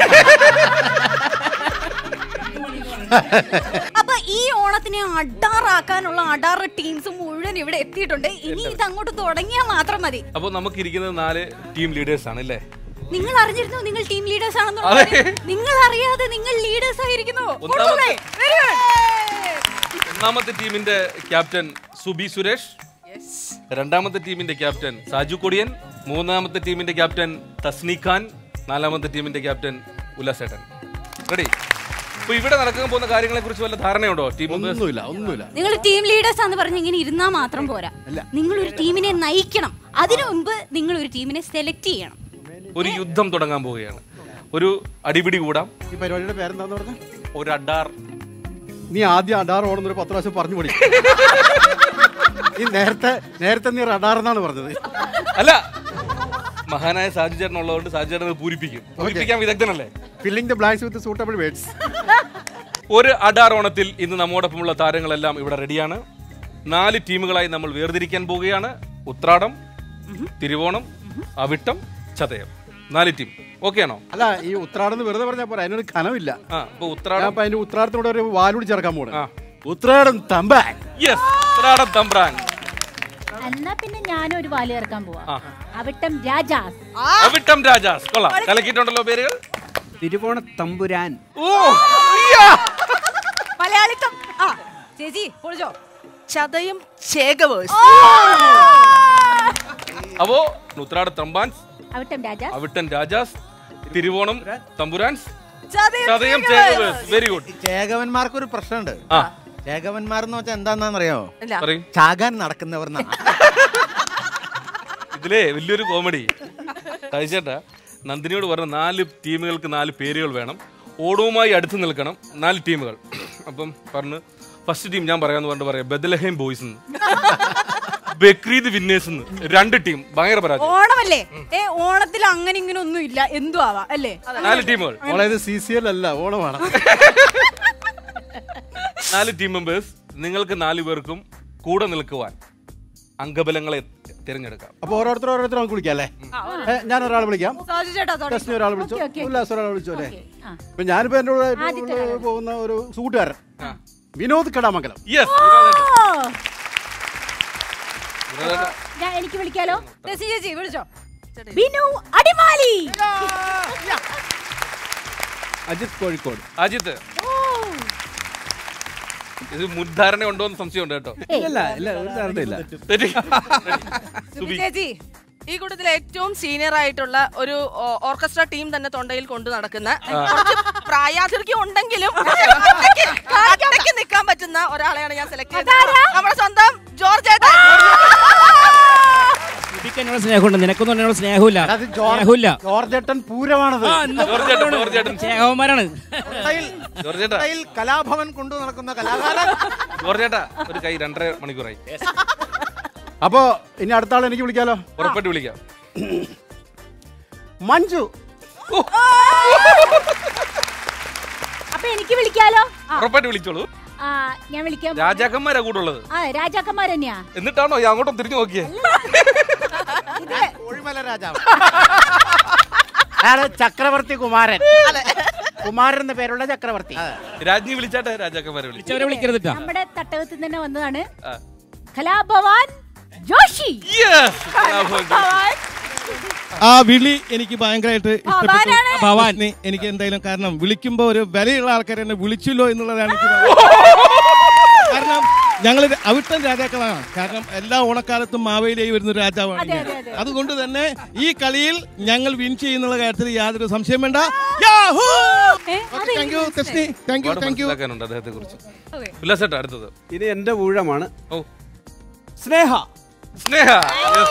അപ്പൊ ഈ ഓണത്തിനെ അഡാറാക്കാനുള്ള അഡാറ് ടീംസ് മുഴുവൻ ഇവിടെ എത്തിയിട്ടുണ്ട് ഇനി ഇത് അങ്ങോട്ട് തുടങ്ങിയാൽ മാത്രം മതി അപ്പോൾ നമുക്ക് ഇരിക്കുന്നത് നാല് ടീം ലീഡേഴ്സ് ആണ് അല്ലേ നിങ്ങൾ അറിഞ്ഞിരുന്നു നിങ്ങൾ ടീം ലീഡേഴ്സ് അതെ. ആണെന്നുള്ളത് നിങ്ങൾ അറിയാതെ നിങ്ങൾ ലീഡേഴ്സ് ആയിരിക്കുന്നു ഒന്നാമത്തെ- കൊള്ളൂലേ? Very good. ഒന്നാമത്തെ ടീമിന്റെ ക്യാപ്റ്റൻ സുബി സുരേഷ് രണ്ടാമത്തെ ടീമിന്റെ ക്യാപ്റ്റൻ സാജു കൊടിയൻ മൂന്നാമത്തെ ടീമിന്റെ ക്യാപ്റ്റൻ തസ്നി ഖാൻ നാലാമത്തെ ടീമിന്റെ ക്യാപ്റ്റൻ ഉല്ലാസേട്ടൻ റെഡി അപ്പൊ ഇവിടെ നടക്കാൻ പോകുന്ന കാര്യങ്ങളെ കുറിച്ച് വല്ല ധാരണയുണ്ടോ ടീം ഒന്നുമില്ല ഒന്നുമില്ല നിങ്ങൾ ടീം ലീഡേഴ്സ് ആണെന്ന് പറഞ്ഞ് ഇങ്ങനെ ഇരുന്നാ മാത്രം പോരാ നിങ്ങൾ ഒരു ടീമിനെ നയിക്കണം അതിനു മുമ്പ് നിങ്ങൾ ഒരു ടീമിനെ സെലക്ട് ചെയ്യണം ഒരു യുദ്ധം തുടങ്ങാൻ പോവുകയാണ് ഒരു അടിപിടി കൂടാം ഈ പരിപാടിയുടെ പേരെന്താന്ന് പറഞ്ഞ ഒരു അഡാർ നീ ആദ്യം അഡാർ ഓടുന്നൊരു പത്ത് പ്രാവശ്യം പറഞ്ഞു പഠി നീ നേരത്തെ നേരത്തെ നീ റഡാർ എന്നാണ് പറഞ്ഞത് അല്ല മഹാനായ സാജു ചേട്ടൻ ഉള്ളതുകൊണ്ട് സാജു ചേട്ടൻ അത് പൂരിപ്പിക്കും പൂരിപ്പിക്കാൻ വിദഗ്ധനല്ലേ filling the blanks with suitable words ഒരു അഡാർ ഓണത്തിൽ ഇന്ന് നമ്മോടൊപ്പമുള്ള താരങ്ങളെല്ലാം ഇവിടെ റെഡിയാണ് നാല് ടീമുകളായി നമ്മൾ വേർതിരിക്കാൻ പോവുകയാണ് ഉത്രാടം തിരുവോണം അവിട്ടം ചതയം നാല് ടീം ഓക്കെ ആണോ അല്ല ഈ ഉത്രാടെന്ന് വെറുതെ പറഞ്ഞാൽ പോരാ അതിനൊരു കനമില്ല ആ അപ്പൊ ഞാൻ ഉത്രാടം അപ്പൊ അതിന്റെ ഉത്രാടത്തിനോട് ഒരു വാലൂടി ചേർക്കാൻ പോണേ ആ. ഉത്രാടം തമ്പാൻ യെസ് ഉത്രാടം തമ്പ്രാൻ എന്നാ പിന്നെ ഞാനും ഒരു വാല് ചേർക്കാൻ പോവാ ആ. അവിട്ടം രാജാസ് അവിട്ടം രാജാസ് കൊള്ളാം കലക്കിയിട്ടുണ്ടല്ലോ പേരുകൾ തിരുവോണ തമ്പുരാൻ ഓ അയ്യാ. മലയാളിത്തം ആ ചേച്ചി പൊളിച്ചോ ചതയും ചേകവേഴ്സ് അപ്പോ ഉത്രാട തമ്പാൻസ് അവിട്ടം രാജാസ് അവിട്ടൻ രാജാസ് തിരുവോണം തമ്പുരാൻസ് ചതയം ചതയം വെരി ഗുഡ് ചേകവന്മാർക്ക് ഒരു പ്രശ്നമുണ്ട് ആ ചേകവന്മാർ എന്ന് വെച്ചാൽ എന്താണെന്നറിയോ ഇല്ല പറയും ചാകാൻ നടക്കുന്നവർ ഇതിലേ വലിയൊരു കോമഡി ചേട്ടാ നന്ദിനിയോട് പറഞ്ഞ നാല് ടീമുകൾക്ക് നാല് പേരുകൾ വേണം ഓടവുമായി അടുത്ത് നിൽക്കണം നാല് ടീമുകൾ അപ്പം പറഞ്ഞു ഫസ്റ്റ് ടീം ഞാൻ പറയാന്ന് പറഞ്ഞിട്ട് പറയാം ബദലഹേം ബോയ്സ് എന്ന് ബക്രീദ് വിന്നേഴ്സ് എന്ന് രണ്ട് ടീം ഭയങ്കര പരാജയം ഓണമല്ലേ ഏ ഓണത്തിൽ അങ്ങനെ ഇങ്ങനെ ഒന്നും ഇല്ല എന്തു ആവാ അല്ലേ നാല് ടീമുകൾ മോളെ ഇത് സി സി എൽ അല്ല ഓണമാണ് നാല് ടീം മെമ്പേഴ്സ് നിങ്ങൾക്ക് നാല് പേർക്കും കൂടെ നിൽക്കുവാൻ അംഗബലങ്ങളെ തിരഞ്ഞെടുക്കാം അപ്പൊ ഓരോരുത്തർ ഓരോരുത്തർ നമുക്ക് വിളിക്കാം അല്ലേ ഏ, ഞാൻ ഒരാളെ വിളിക്കാം സാജു ചേട്ടാ തുടങ്ങി. ടെസ്റ്റിന് ഒരാൾ വിളിച്ചു ഓക്കേ, ഓക്കേ. ഉല്ലാസ് ഒരാൾ വിളിച്ചു അല്ലേ ആ. ഇപ്പൊ ഞാനിപ്പോ എന്റെ കൂടെ ആദ്യത്തെ ഉള്ള പോകുന്ന ഒരു കൂട്ടുകാരൻ വിനോദ് കടാമംഗലം യെസ് ഓ, ഞാൻ എനിക്ക് വിളിക്കാലോ ടെസ്സി ചേച്ചി വിളിച്ചോ ബിനു അടിമാലി അജിത് കോഴിക്കോട് അജിത്ത് ഇത് മുൻധാരണ ഉണ്ടോ എന്ന് സംശയമുണ്ട് കേട്ടോ ഇല്ല ഇല്ല ഒരു ധാരണയില്ല തെറ്റി. സുബി സുബി ചേച്ചി ഈ കൂട്ടത്തിൽ ഏറ്റവും സീനിയർ ആയിട്ടുള്ള ഒരു ഓ- ഓർക്കസ്ട്ര ടീം തന്നെ തൊണ്ടയിൽ കൊണ്ടു നടക്കുന്ന കുറച്ച് പ്രായാധിക്യം ഉണ്ടെങ്കിലും ഒറ്റയ്ക്ക് ഒറ്റയ്ക്ക് നിൽക്കാൻ പറ്റുന്ന ഒരാളെയാണ് ഞാൻ സെലക്ട് ചെയ്തത് നമ്മുടെ സ്വന്തം ജോർജ് ഏട്ടൻ എനിക്ക് എന്നോട് സ്നേഹമുണ്ട് നിനക്കൊന്നും എന്നോട് സ്നേഹമില്ല അത് ജോർജ് സ്നേഹമില്ല ജോർജേട്ടൻ പൂരമാണത് ആ, എന്താ ജോർജേട്ടൻ, ജോർജേട്ടൻ. സ്നേഹവന്മാരാണ് ജോർജേട്ടാ സ്റ്റൈൽ കലാഭവൻ കൊണ്ടു നടക്കുന്ന കലാകാരൻ ജോർജേട്ടാ ഒരു കൈ രണ്ടര മണിക്കൂറായി അപ്പോ ഇനി അടുത്ത ആൾ എനിക്ക് വിളിക്കാലോ ഉറപ്പായിട്ട് വിളിക്കാം മഞ്ജു അപ്പൊ എനിക്ക് വിളിക്കാലോ ഉറപ്പായിട്ട് വിളിച്ചോളൂ ആ ഞാൻ വിളിക്കാം രാജാക്കന്മാരാ കൂട്ടുള്ളത് ആ രാജാക്കന്മാർ തന്നെയാ എന്നിട്ടാണോ ഈ അങ്ങോട്ടും തിരിഞ്ഞു നോക്കിയേ കോഴിമല രാജാവ് അയാള് ചക്രവർത്തി കുമാരൻ കുമാരൻ എന്ന പേരുള്ള ചക്രവർത്തി രാജ്ഞി വിളിച്ചാട്ടെ രാജാക്കന്മാരെ വിളിച്ചു വിളിച്ചവരെ വിളിക്കരുത് ട്ടാ. നമ്മുടെ തട്ടകത്തിൽ തന്നെ വന്നതാണ് ആ. കലാഭവാൻ ജോഷി Yes! ഭവാൻ. ആ വിളി എനിക്ക് ഭയങ്കരമായിട്ട് ഇഷ്ടപ്പെട്ടു ഭവാനാണ്. ആ, ഭവാൻ നീ- എനിക്ക് എന്തായാലും കാരണം വിളിക്കുമ്പോ ഒരു വിലയുള്ള ആൾക്കാർ എന്നെ വിളിച്ചല്ലോ എന്നുള്ളതാണ് എനിക്ക് പറയാനുള്ളത്. കാരണം ഞങ്ങൾ അവിട്ടൻ രാജാക്കളാണ് കാരണം എല്ലാ ഓണക്കാലത്തും മാവേലിയായി വരുന്ന ഒരു രാജാവാണ് അതെ, ഞാൻ. അതെ, അതെ. അതുകൊണ്ട് തന്നെ ഈ കളിയിൽ ഞങ്ങൾ വിൻ ചെയ്യുന്നുള്ള കാര്യത്തിൽ യാതൊരു സംശയം വേണ്ട യാഹൂ! ഏ, Okay, അതെനിക്ക് thank you, Thesni. Thank you, ഒരുപാട് thank you. മനസ്സിലാക്കാനുണ്ട് അദ്ദേഹത്തെ കുറിച്ച് Okay. ഉല്ലാസേട്ടാ അടുത്തത് ഇനി എന്റെ ഊഴമാണ് ഓ സ്നേഹ സ്നേഹ Yes.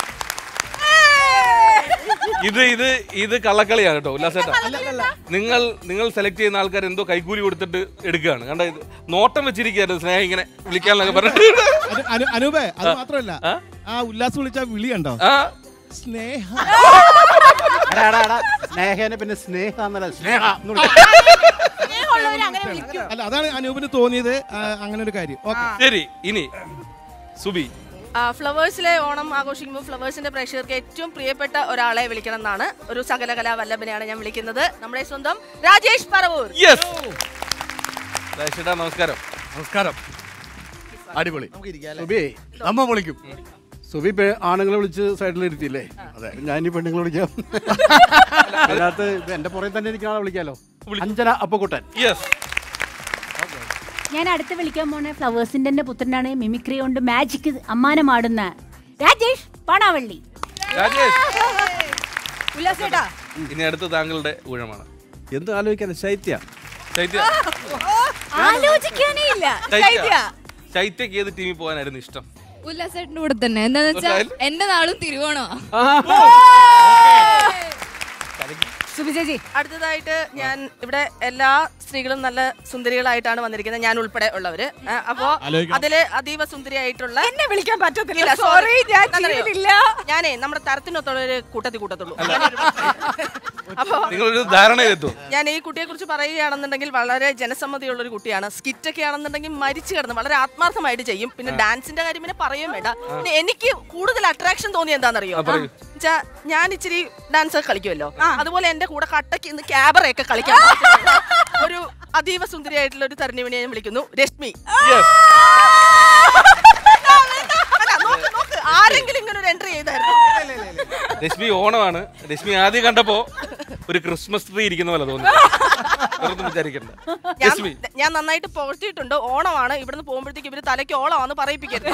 ഇത് ഇത് ഇത് കള്ളക്കളിയാണ് കേട്ടോ ഉല്ലാസേട്ടാ നിങ്ങൾ നിങ്ങൾ സെലക്ട് ചെയ്യുന്ന ആൾക്കാർ എന്തോ കൈക്കൂലി കൊടുത്തിട്ട് എടുക്കുകയാണ് കണ്ട ഇത് നോട്ടം വെച്ചിരിക്കുകയായിരുന്നു സ്നേഹം ഇങ്ങനെ വിളിക്കാനൊക്കെ പറഞ്ഞിട്ട് അനു- അനു- അനൂപേ അത് മാത്രമല്ല ആ? ആ ഉല്ലാസ് വിളിച്ച വിളി കണ്ടോ ആ സ്നേഹ എടാ, എടാ, എടാ, സ്നേഹേനെ പിന്നെ സ്നേഹ എന്നല്ല സ്നേഹ എന്ന് വിളിക്കും. സ്നേഹമുള്ളവര് അങ്ങനെ വിളിക്കും അല്ല അതാണ് അനൂപിന് തോന്നിയത് ആ, അങ്ങനെ ഒരു കാര്യം ഓക്കെ ശരി ഇനി സുബി ഫ്ലവേഴ്സിലെ ഓണം ആഘോഷിക്കുമ്പോൾ ഫ്ലവേഴ്സിന്റെ പ്രേക്ഷകർക്ക് ഏറ്റവും പ്രിയപ്പെട്ട ഒരാളെ വിളിക്കണം എന്നാണ് ഒരു സകലകലാ വല്ലഭനെയാണ് ഞാൻ വിളിക്കുന്നത് നമ്മുടെ സ്വന്തം രാജേഷ് പറവൂർ യെസ് രാജേഷേട്ടാ നമസ്കാരം നമസ്കാരം അടിപൊളി സുബി നമ്മ വിളിക്കും സുബി ഇപ്പൊ ആണുങ്ങളെ വിളിച്ച് സൈഡിൽ ഇരുത്തിയില്ലേ അതെ ഞാൻ ഇനി പെണ്ണുങ്ങളെ വിളിക്കാം അതിനകത്ത് ഇപ്പൊ എന്റെ പുറകെ തന്നെ ഇരിക്കുന്ന ആളെ വിളിക്കാലോ അഞ്ജന അപ്പക്കുട്ടൻ യെസ് ഞാൻ അടുത്ത് വിളിക്കാൻ പോണ ഫ്ലവേഴ്സിന്റെ തന്നെ പുത്രനാണ് മിമിക്രി കൊണ്ട് മാജിക് അമ്മാനമാടുന്ന രാജേഷ് പാണാവള്ളി രാജേഷ് ഉല്ലാസേട്ടാ ഇനി അടുത്ത താങ്കളുടെ ഊഴമാണ് എന്ത് ആലോചിക്കാൻ ശൈത്യ ചൈത്യ ആലോചിക്കാനേ ഇല്ല ചൈത്യ ചൈത്യ ചൈത്യക്ക് ഏത് ടീമിൽ പോകാനായിരുന്നു ഇഷ്ടം ഉല്ലാസേട്ടൻ്റെ കൂടെ തന്നെ എന്താന്ന് വെച്ചാൽ ഉല്ലാസ്? എന്റെ നാളും തിരുവോണമാ സുബി ചേച്ചി അടുത്തതായിട്ട് ഞാൻ ഇവിടെ എല്ലാ സ്ത്രീകളും നല്ല സുന്ദരികളായിട്ടാണ് വന്നിരിക്കുന്നത് ഞാൻ ഉൾപ്പെടെ ഉള്ളവര് ആ, അപ്പോ ആലോചിക്കണം. അതില് അതീവ സുന്ദരിയായിട്ടുള്ള എന്നെ വിളിക്കാൻ പറ്റത്തില്ല ഇല്ല, സോറി ഞാൻ എന്താന്നറിയോ? ചെയ്തില്ല ഞാനേ നമ്മുടെ തരത്തിനൊത്തുള്ള ഒരു കൂട്ടത്തിൽ കൂട്ടത്തുള്ളൂ അങ്ങനെ ഒരു- അപ്പോ നിങ്ങളൊരു ധാരണയിലെത്തും ഞാൻ ഈ കുട്ടിയെ കുറിച്ച് പറയുകയാണെന്നുണ്ടെങ്കിൽ വളരെ ജനസമ്മതിയുള്ള ഒരു കുട്ടിയാണ് സ്കിറ്റൊക്കെ ആണെന്നുണ്ടെങ്കിൽ മരിച്ചു കിടന്ന് വളരെ ആത്മാർത്ഥമായിട്ട് ചെയ്യും പിന്നെ ഡാൻസിന്റെ കാര്യം പിന്നെ പറയുകയും വേണ്ട പിന്നെ എനിക്ക് കൂടുതൽ അട്രാക്ഷൻ തോന്നി എന്താണെന്നറിയോ ആ, പറയൂ. വെച്ചാ ഞാൻ ഇച്ചിരി ഡാൻസ് ഒക്കെ കളിക്കുമല്ലോ അതുപോലെ എന്റെ കൂടെ കട്ടക്ക് ഇന്ന് ക്യാബറയൊക്കെ കളിക്കാൻ പറ്റുന്ന ഒരു അതീവ സുന്ദരിയായിട്ടുള്ള ഒരു തരുണിവിനെ ഞാൻ വിളിക്കുന്നു രശ്മി Yes. അല്ല, നോക്ക്, നോക്ക്. ആരെങ്കിലും ഇങ്ങനെ ഒരു എൻട്രി ചെയ്തായിരുന്നു രശ്മി ഓണമാണ് രശ്മി ആദ്യം കണ്ടപ്പോ ഒരു ക്രിസ്മസ് ട്രീ ഇരിക്കുന്ന പോലെ തോന്നി വെറുതെ വിചാരിക്കണ്ട ഞാൻ രശ്മി ഞാൻ നന്നായിട്ട് പുകഴ്ത്തിയിട്ടുണ്ട് ഓണമാണ് ഇവിടുന്ന് പോകുമ്പോഴത്തേക്ക് ഇവര് തലയ്ക്ക് ഓളമാന്ന് പറയിപ്പിക്കരുത്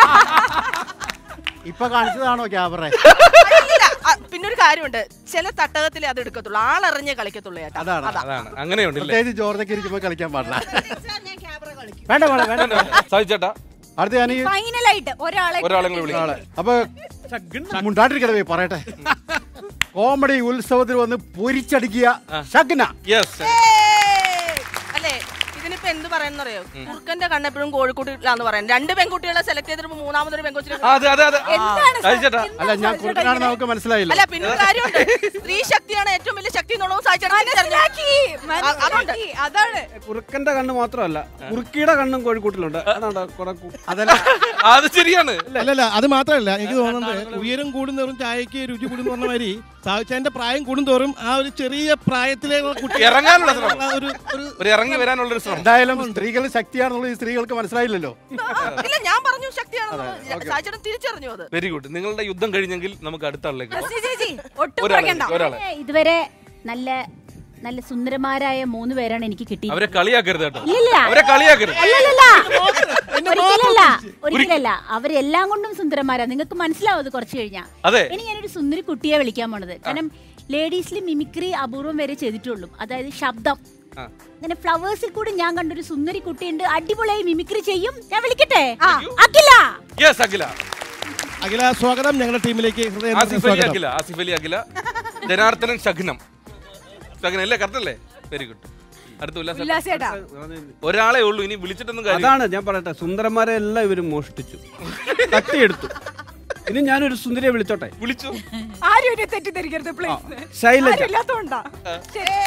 ഇപ്പൊ കാണിച്ചതാണോ ക്യാമറ ഇല്ല, ആ, പിന്നെ ഒരു കാര്യമുണ്ട് ചില തട്ടകത്തിലേ അത് എടുക്കത്തുള്ളൂ ആളറിഞ്ഞേ കളിക്കത്തുള്ളൂ ചേട്ടാ അതാണ് അതാണ് അങ്ങനെയുണ്ടല്ലേ പ്രത്യേകിച്ച് ജോർജൊക്കെ ഇരിക്കുമ്പോ കളിക്കാൻ പാടില്ല വേണ്ട വേണ്ട വേണ്ട സാധിച്ചേട്ടാ അടുത്ത ഞാൻ ഈ ഫൈനലായിട്ട് ഒരാളെ ഒരാളെ കൂടി വിളിക്കാം ആളെ അപ്പൊ മുണ്ടാണ്ടിരിക്കണേ പറയട്ടെ കോമഡി ഉത്സവത്തിൽ വന്ന് പൊരിച്ചടിക്കുക ഷഗ്ന യെസ് അല്ലേ ഇതിനിപ്പോ എന്ത് പറയുന്നറിയോ കുറുക്കന്റെ കണ്ണെപ്പോഴും കോഴിക്കോട്ടിലാന്ന് പറയാൻ രണ്ട് പെൺകുട്ടികളെ സെലക്ട് ചെയ്തിട്ട് മൂന്നാമതൊരു പെൺകുട്ടിനെ അതെ അതെ അതെ എന്താണ് സാധിച്ചേട്ടാ അല്ല ഞാൻ കുറുക്കനാണെന്ന് നമുക്ക് മനസ്സിലായില്ല അല്ല പിന്നെ ഒരു കാര്യമുണ്ട് സ്ത്രീ ശക്തിയാണ് ഏറ്റവും വലിയ ശക്തി എന്നുള്ളതും മനസ്സിലാക്കി അതുകൊണ്ട് മനസ്സിലാക്കി അതാണ് കുറുക്കന്റെ കണ്ണ് മാത്രമല്ല കുറുക്കിയുടെ കണ്ണും കോഴിക്കോട്ടിലുണ്ട് അതാണ്ടോ കുറെ കു- അതല്ല അത് ശരിയാണ് അല്ലല്ല അത് മാത്രമല്ല എനിക്ക് തോന്നുന്നത് ഉയരം കൂടുന്തോറും ചായക്ക് രുചി കൂടുന്ന പറഞ്ഞ മാതിരി സാവിച്ചാന്റെ പ്രായം കൂടുന്തോറും ആ ഒരു ചെറിയ പ്രായത്തിലെ കുട്ടി ഇറങ്ങാനുള്ള ശ്രമം ഒരു ഒരു ഒരു ഇറങ്ങി വരാനുള്ള ഒരു ശ്രമം എന്തായാലും സ്ത്രീകൾ ശക്തിയാണെന്നുള്ളത് ഈ സ്ത്രീകൾക്ക് മനസ്സിലായില്ലല്ലോ ഇല്ല ഞാൻ പറഞ്ഞു ശക്തിയാണെന്ന് സാഹചര്യം തിരിച്ചറിഞ്ഞു അത് വെരി ഗുഡ് നിങ്ങളുടെ യുദ്ധം കഴിഞ്ഞെങ്കിൽ നമുക്ക് അടുത്ത ആളിലേക്ക് പോകാം. ചേച്ചി, ചേച്ചി ഒട്ടും ഒരാളെ പറയണ്ട ഒരാളെ ഏ, ഇതുവരെ നല്ല നല്ല സുന്ദരമാരായ മൂന്ന് പേരാണ് എനിക്ക് കിട്ടിയത് അവരെ കളിയാക്കരുത് കേട്ടോ ഇല്ലില്ല. അവരെ കളിയാക്കരുത് അല്ലല്ലല്ല ഒരിക്കലല്ല ഒരിക്കലല്ല അവരെല്ലാം കൊണ്ടും സുന്ദരന്മാരാ നിങ്ങൾക്ക് മനസ്സിലാവും അത് കുറച്ച് കഴിഞ്ഞാ അതെ ഇനി ഞാനൊരു സുന്ദരി കുട്ടിയെ വിളിക്കാൻ പോണത് കാരണം ലേഡീസിൽ മിമിക്രി അപൂർവം വരെ ചെയ്തിട്ടുള്ളൂ അതായത് ശബ്ദം ആ. അങ്ങനെ ഫ്ലവേഴ്സിൽ കൂടി ഞാൻ കണ്ടൊരു സുന്ദരി കുട്ടിയുണ്ട് അടിപൊളിയായി മിമിക്രി ചെയ്യും ഞാൻ വിളിക്കട്ടെ അഖില യെസ് അഖില അഖില സ്വാഗതം ഞങ്ങളുടെ ടീമിലേക്ക് ഹൃദയം നിറഞ്ഞ ആസിഫ് അലി സ്വാഗതം അഖില ആസിഫ് അലി അഖില ജനാർദ്ദനൻ ഷഗ്നം ഷഗ്നം അല്ലേ കറക്റ്റ് അല്ലേ വെരി ഗുഡ് അടുത്ത ഉല്ലാസ് ഉല്ലാസേട്ടാ ഒരാളെ ഉള്ളൂ ഇനി വിളിച്ചിട്ടൊന്നും കാര്യം അതാണ് ഞാൻ പറയട്ടെ സുന്ദരന്മാരെ എല്ലാം ഇവര് മോഷ്ടിച്ചു തട്ടിയെടുത്തു ഇനി ഞാനൊരു സുന്ദരിയെ വിളിച്ചോട്ടെ വിളിച്ചു ആരും എന്നെ തെറ്റിദ്ധരിക്കരുത് പ്ലീസ് ശൈലജ. ആരും ഇല്ലാത്തോണ്ടാ ശരി.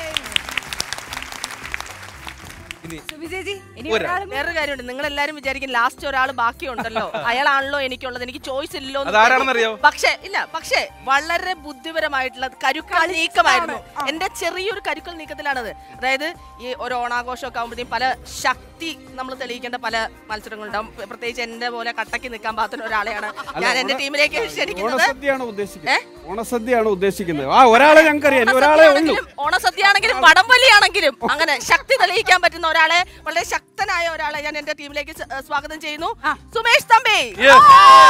ഇനി സുബി ചേച്ചി ഇനി ഒരാൾ. ഒരാളും വേറൊരു കാര്യമുണ്ട് നിങ്ങൾ എല്ലാരും വിചാരിക്കും ലാസ്റ്റ് ഒരാൾ ബാക്കിയുണ്ടല്ലോ അയാളാണല്ലോ എനിക്കുള്ളത് എനിക്ക് ചോയ്സ് ഇല്ലല്ലോ എന്ന് അതാരാണെന്നറിയാവോ? പക്ഷേ ഇല്ല പക്ഷേ വളരെ ബുദ്ധിപരമായിട്ടുള്ള കരുക്കൾ നീക്കമായിരുന്നു എന്റെ ചെറിയൊരു കരുക്കൾ നീക്കത്തിലാണത് അതായത് ഈ ഒരു ഓണാഘോഷമൊക്കെ ആകുമ്പോഴത്തേക്കും പല ശക്തി നമ്മൾ തെളിയിക്കേണ്ട പല മത്സരങ്ങളുണ്ടാവും പ്രത്യേകിച്ച് എന്റെ പോലെ കട്ടക്ക് നിൽക്കാൻ പാത്തുന്ന ഒരാളെയാണ് ഞാൻ എന്റെ ടീമിലേക്ക് ക്ഷണിക്കുന്നത് ഓണസദ്യയാണ് ഉദ്ദേശിക്കുന്നത് ഓണസദ്യയാണ് ഉദ്ദേശിക്കുന്നത് ആ ഒരാളെ ഞങ്ങൾക്കറിയാം ഇനി ഒരാളെ ഉള്ളൂ ഓണസദ്യ ആണെങ്കിലും വടംവലിയാണെങ്കിലും അങ്ങനെ ശക്തി തെളിയിക്കാൻ പറ്റുന്ന ഒരാളെ വളരെ ശക്തനായ ഒരാളെ ഞാൻ എന്റെ ടീമിലേക്ക് സ- സ്വാഗതം ചെയ്യുന്നു സുമേഷ് തമ്പി Yes.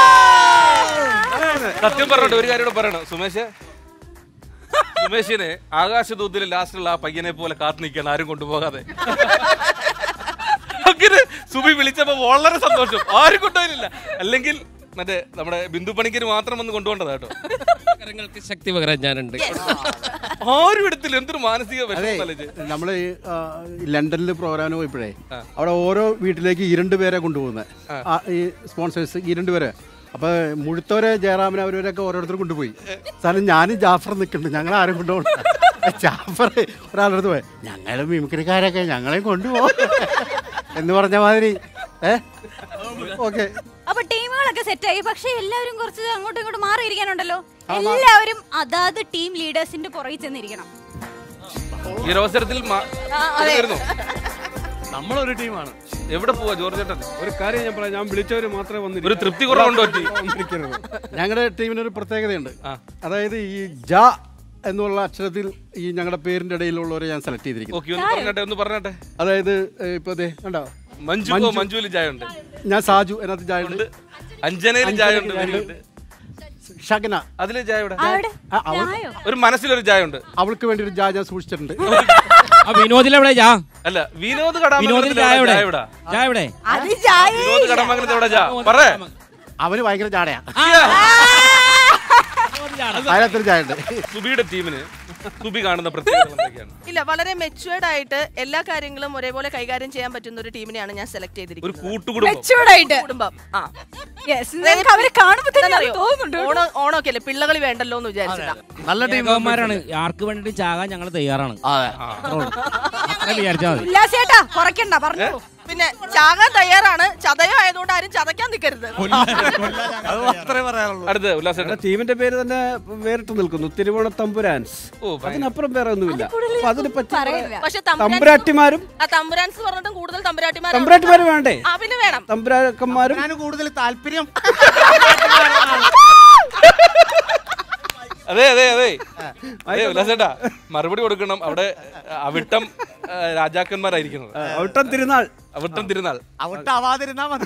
സത്യം പറഞ്ഞിട്ട് ഒരു കാര്യം കൂടെ പറയണം സുമേഷ് സുമേഷിനെ ആകാശദൂതിലെ ലാസ്റ്റിലുള്ള ആ പയ്യനെ പോലെ കാത്തു നിൽക്കണം ആരും കൊണ്ടുപോകാതെ അങ്ങനെ സുബി വിളിച്ചപ്പോ വളരെ സന്തോഷം ആരും കൊണ്ടുപോയില്ല അല്ലെങ്കിൽ മറ്റേ നമ്മുടെ ബിന്ദു പണിക്കര് മാത്രം വന്ന് കൊണ്ടുപോകേണ്ടതാ കേട്ടോ കരങ്ങൾക്ക് ശക്തി പകരാൻ ഞാനുണ്ട് ആരും എടുത്തില്ല എന്തൊരു മാനസിക അതെ വിഷമം തലേ നമ്മൾ ഈ ആ, ഈ ലണ്ടനിൽ പ്രോഗ്രാമിന് പോയപ്പോഴേ അവിടെ ഓരോ വീട്ടിലേക്ക് ഈ രണ്ട് പേരെ കൊണ്ടുപോകുന്നത് ആ, ഈ സ്പോൺസേഴ്സ് ഈ രണ്ട് പേരെ അപ്പൊ മുഴുത്തവരെ ജയറാമൻ അവരവരൊക്കെ ഓരോരുത്തർ കൊണ്ടുപോയി സാധനം ഞാനും ജാഫർ നിൽക്കുന്നുണ്ട് ഞങ്ങൾ ആരും കൊണ്ടുപോകണ്ട ജാഫർ ഒരാളുടെ അടുത്ത് പോയി ഞങ്ങൾ മിമിക്രിക്കാരൊക്കെ ഞങ്ങളെയും കൊണ്ടുപോകും എന്ന് പറഞ്ഞ മാതിരി ഏ ഓക്കെ അപ്പൊ ടീമുകളൊക്കെ സെറ്റായി പക്ഷെ എല്ലാവരും കുറച്ച് അങ്ങോട്ടും ഇങ്ങോട്ടും മാറിയിരിക്കാനുണ്ടല്ലോ എല്ലാവരും അതാത് ടീം ലീഡേഴ്സിന്റെ പുറകിൽ ചെന്നിരിക്കണം ഈ ഒരു അവസരത്തിൽ മാ- ആ, അതെ. വരുന്നു. നമ്മളൊരു ടീമാണ് എവിടെ പോവാ ജോർജ് ചേട്ടൻ ഒരു കാര്യം ഞാൻ പറയാം ഞാൻ വിളിച്ചവര് മാത്രമേ വന്നിരിക്കൂ. ഒരു തൃപ്തി കുറവുണ്ടോ ഒറ്റി? വന്നിരിക്കരുത്. ഞങ്ങളുടെ ടീമിനൊരു പ്രത്യേകതയുണ്ട് അതായത് ഈ ജ എന്നുള്ള അക്ഷരത്തിൽ ഈ ഞങ്ങളുടെ പേരിന്റെ ഇടയിലുള്ളവരെ ഞാൻ സെലക്ട് ചെയ്തിരിക്കുന്നു ഓക്കെ ഒന്ന് പറഞ്ഞട്ടെ ഒന്ന് പറഞ്ഞട്ടെ അതായത് ഏ, ഇപ്പൊ ദേ കണ്ടോ മഞ്ജു ഓ, മഞ്ജുവിൽ ചായ ഉണ്ട് ഞാൻ സാജു അതിനകത്ത് ചായ ഉണ്ട് അഞ്ജനയിൽ ചായ ഉണ്ട് very good. ഷഗ്ന അതില് ചായ ഇവിടെ ആ, അവൾ- ഒരു മനസ്സിലൊരു ചായ ഉണ്ട് അവൾക്ക് വേണ്ടി ഒരു ചായ ഞാൻ സൂക്ഷിച്ചിട്ടുണ്ട് ആ വിനോദിലെവിടെ ചാ അല്ല വിനോദ് വിനോദിൽ കടാമംഗലത്തിൽ ചായ എവിടെ എവിടെ ചായ എവിടാ? ചായ എവിടെ അത് ചായ വിനോദ് കടമംഗലത്ത് എവിടെ ചാ പറ അവന് ഭയങ്കര ചാടയാ അതിനകത്തൊരു ചായ ഉണ്ട് സുബിയുടെ ടീമിന് സുബി കാണുന്ന പ്രത്യേകത എന്തൊക്കെയാണ് ഇല്ല വളരെ മെച്ചുവേർഡ് ആയിട്ട് എല്ലാ കാര്യങ്ങളും ഒരേപോലെ കൈകാര്യം ചെയ്യാൻ പറ്റുന്ന ഒരു ടീമിനെയാണ് ഞാൻ സെലക്ട് ഒരു ചെയ്തിരിക്കുന്നത് കൂട്ടുകുടുംബം Matured ആയിട്ട്. കുടുംബം ആ Yes, നിങ്ങൾക്ക് അവരെ കാണുമ്പോ തന്നെ അത് എന്താണെന്നറിയോ? തോന്നുന്നുണ്ട് കേട്ടോ. ഓണം ഓണമൊക്കെ അല്ലേ പിള്ളകളി വേണ്ടല്ലോ എന്ന് വിചാരിച്ചതാ നല്ല ടീം ടീമന്മാരാണ് ആർക്ക് വേണ്ടിട്ട് ചാകാൻ ഞങ്ങൾ തയ്യാറാണ് അത്ര വിചാരിച്ചാൽ മതി ഉല്ലാസേട്ടാ കുറയ്ക്കണ്ട പറഞ്ഞു പിന്നെ ചാകാൻ തയ്യാറാണ് ചതയോ ആയതുകൊണ്ട് ആരും ചതയ്ക്കാൻ നിൽക്കരുത് അത്രേ പറയാനുള്ളൂ അടുത്ത് ഉല്ലാസേട്ടൻ ഞങ്ങളുടെ ടീമിന്റെ പേര് തന്നെ വേറിട്ട് നിൽക്കുന്നു തിരുവോണ തമ്പുരാൻസ് ഓ ഭയങ്കര- അതിനപ്പുറം വേറെ ഒന്നുമില്ല അപ്പൊ അതിനെ പറ്റി പറയില്ല പക്ഷെ തമ്പുരാട്ടിമാരും ആ തമ്പുരാൻസ് പറഞ്ഞിട്ടും കൂടുതൽ തമ്പുരാട്ടിമാരാണ് തമ്പുരാട്ടിമാരും വേണ്ടേ ആ പിന്നെ വേണം തമ്പുരാക്കന്മാരും ഞാൻ കൂടുതൽ താല്പര്യം അതെ അതെ അതെ അതെ ഉല്ലാസേട്ടാ മറുപടി കൊടുക്കണം അവിടെ അവിട്ടം ആ, രാജാക്കന്മാരായിരിക്കുന്നത് ഔട്ടം തിരുനാൾ അവിട്ടം തിരുനാൾ അവിട്ടാവാതിരുന്നാ മതി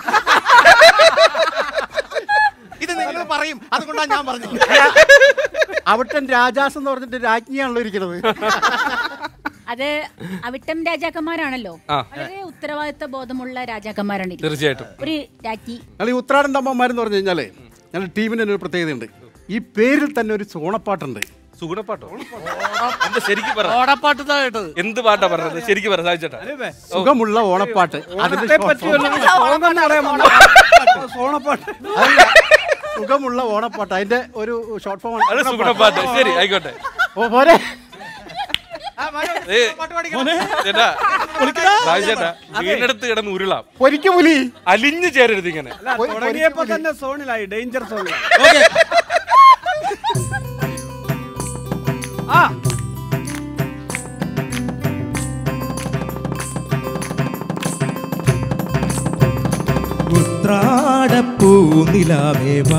ഇത് നിങ്ങൾ പറയും അതുകൊണ്ടാണ് ഞാൻ പറഞ്ഞത് അവിട്ടൻ രാജാസ് എന്ന് പറഞ്ഞിട്ട് രാജ്ഞിയാണല്ലോ ഇരിക്കുന്നത് അത് അവിട്ടം രാജാക്കന്മാരാണല്ലോ ആ. വളരെ ഉത്തരവാദിത്ത ബോധമുള്ള രാജാക്കന്മാരാണ് ഇരിക്കുന്നത്. തീർച്ചയായിട്ടും ഒരു രാജ്ഞി ഞങ്ങൾ ഈ ഉത്രാടൻ തമ്മന്മാരെന്ന് പറഞ്ഞു കഴിഞ്ഞാലേ ഞങ്ങളുടെ ടീമിന് തന്നെ ഒരു പ്രത്യേകതയുണ്ട് ഈ പേരിൽ തന്നെ ഒരു സോണപ്പാട്ടുണ്ട് സുഗുണപ്പാട്ടോ എന്താ ശരിക്കും പറ ഓടപ്പാട്ട് കേട്ടത് എന്ത് പാട്ടാ പറഞ്ഞത് ശരിക്കും പറ സാധിച്ചേട്ടാ സുഖമുള്ള ഓണപ്പാട്ട് അതിന്റെ ഓണത്തെ short പറ്റി form. വല്ലതും song ഒന്ന് അറിയാമോ? സോണപ്പാട്ട് അതല്ല, സുഖമുള്ള ഓണപ്പാട്ട് അതിന്റെ ഒരു ഷോർട്ട് ഫോം അത് സുഗുണപ്പാട്ട് ശരി ആയിക്കോട്ടെ ഓ പോരെ ഏ, ചേട്ടാ സാധിച്ചേട്ടാ വീണ്ടെടുത്ത് കിടന്ന് ഉരുളാം പൊരിക്കും പുലി അലിഞ്ഞു ചേരരുത് ഇങ്ങനെ തുടങ്ങിയപ്പോ തന്നെ സോണിലായി ഡേഞ്ചർ സോണിലായി ആ ഉത്രാടപ്പൂനിലാവേ വാ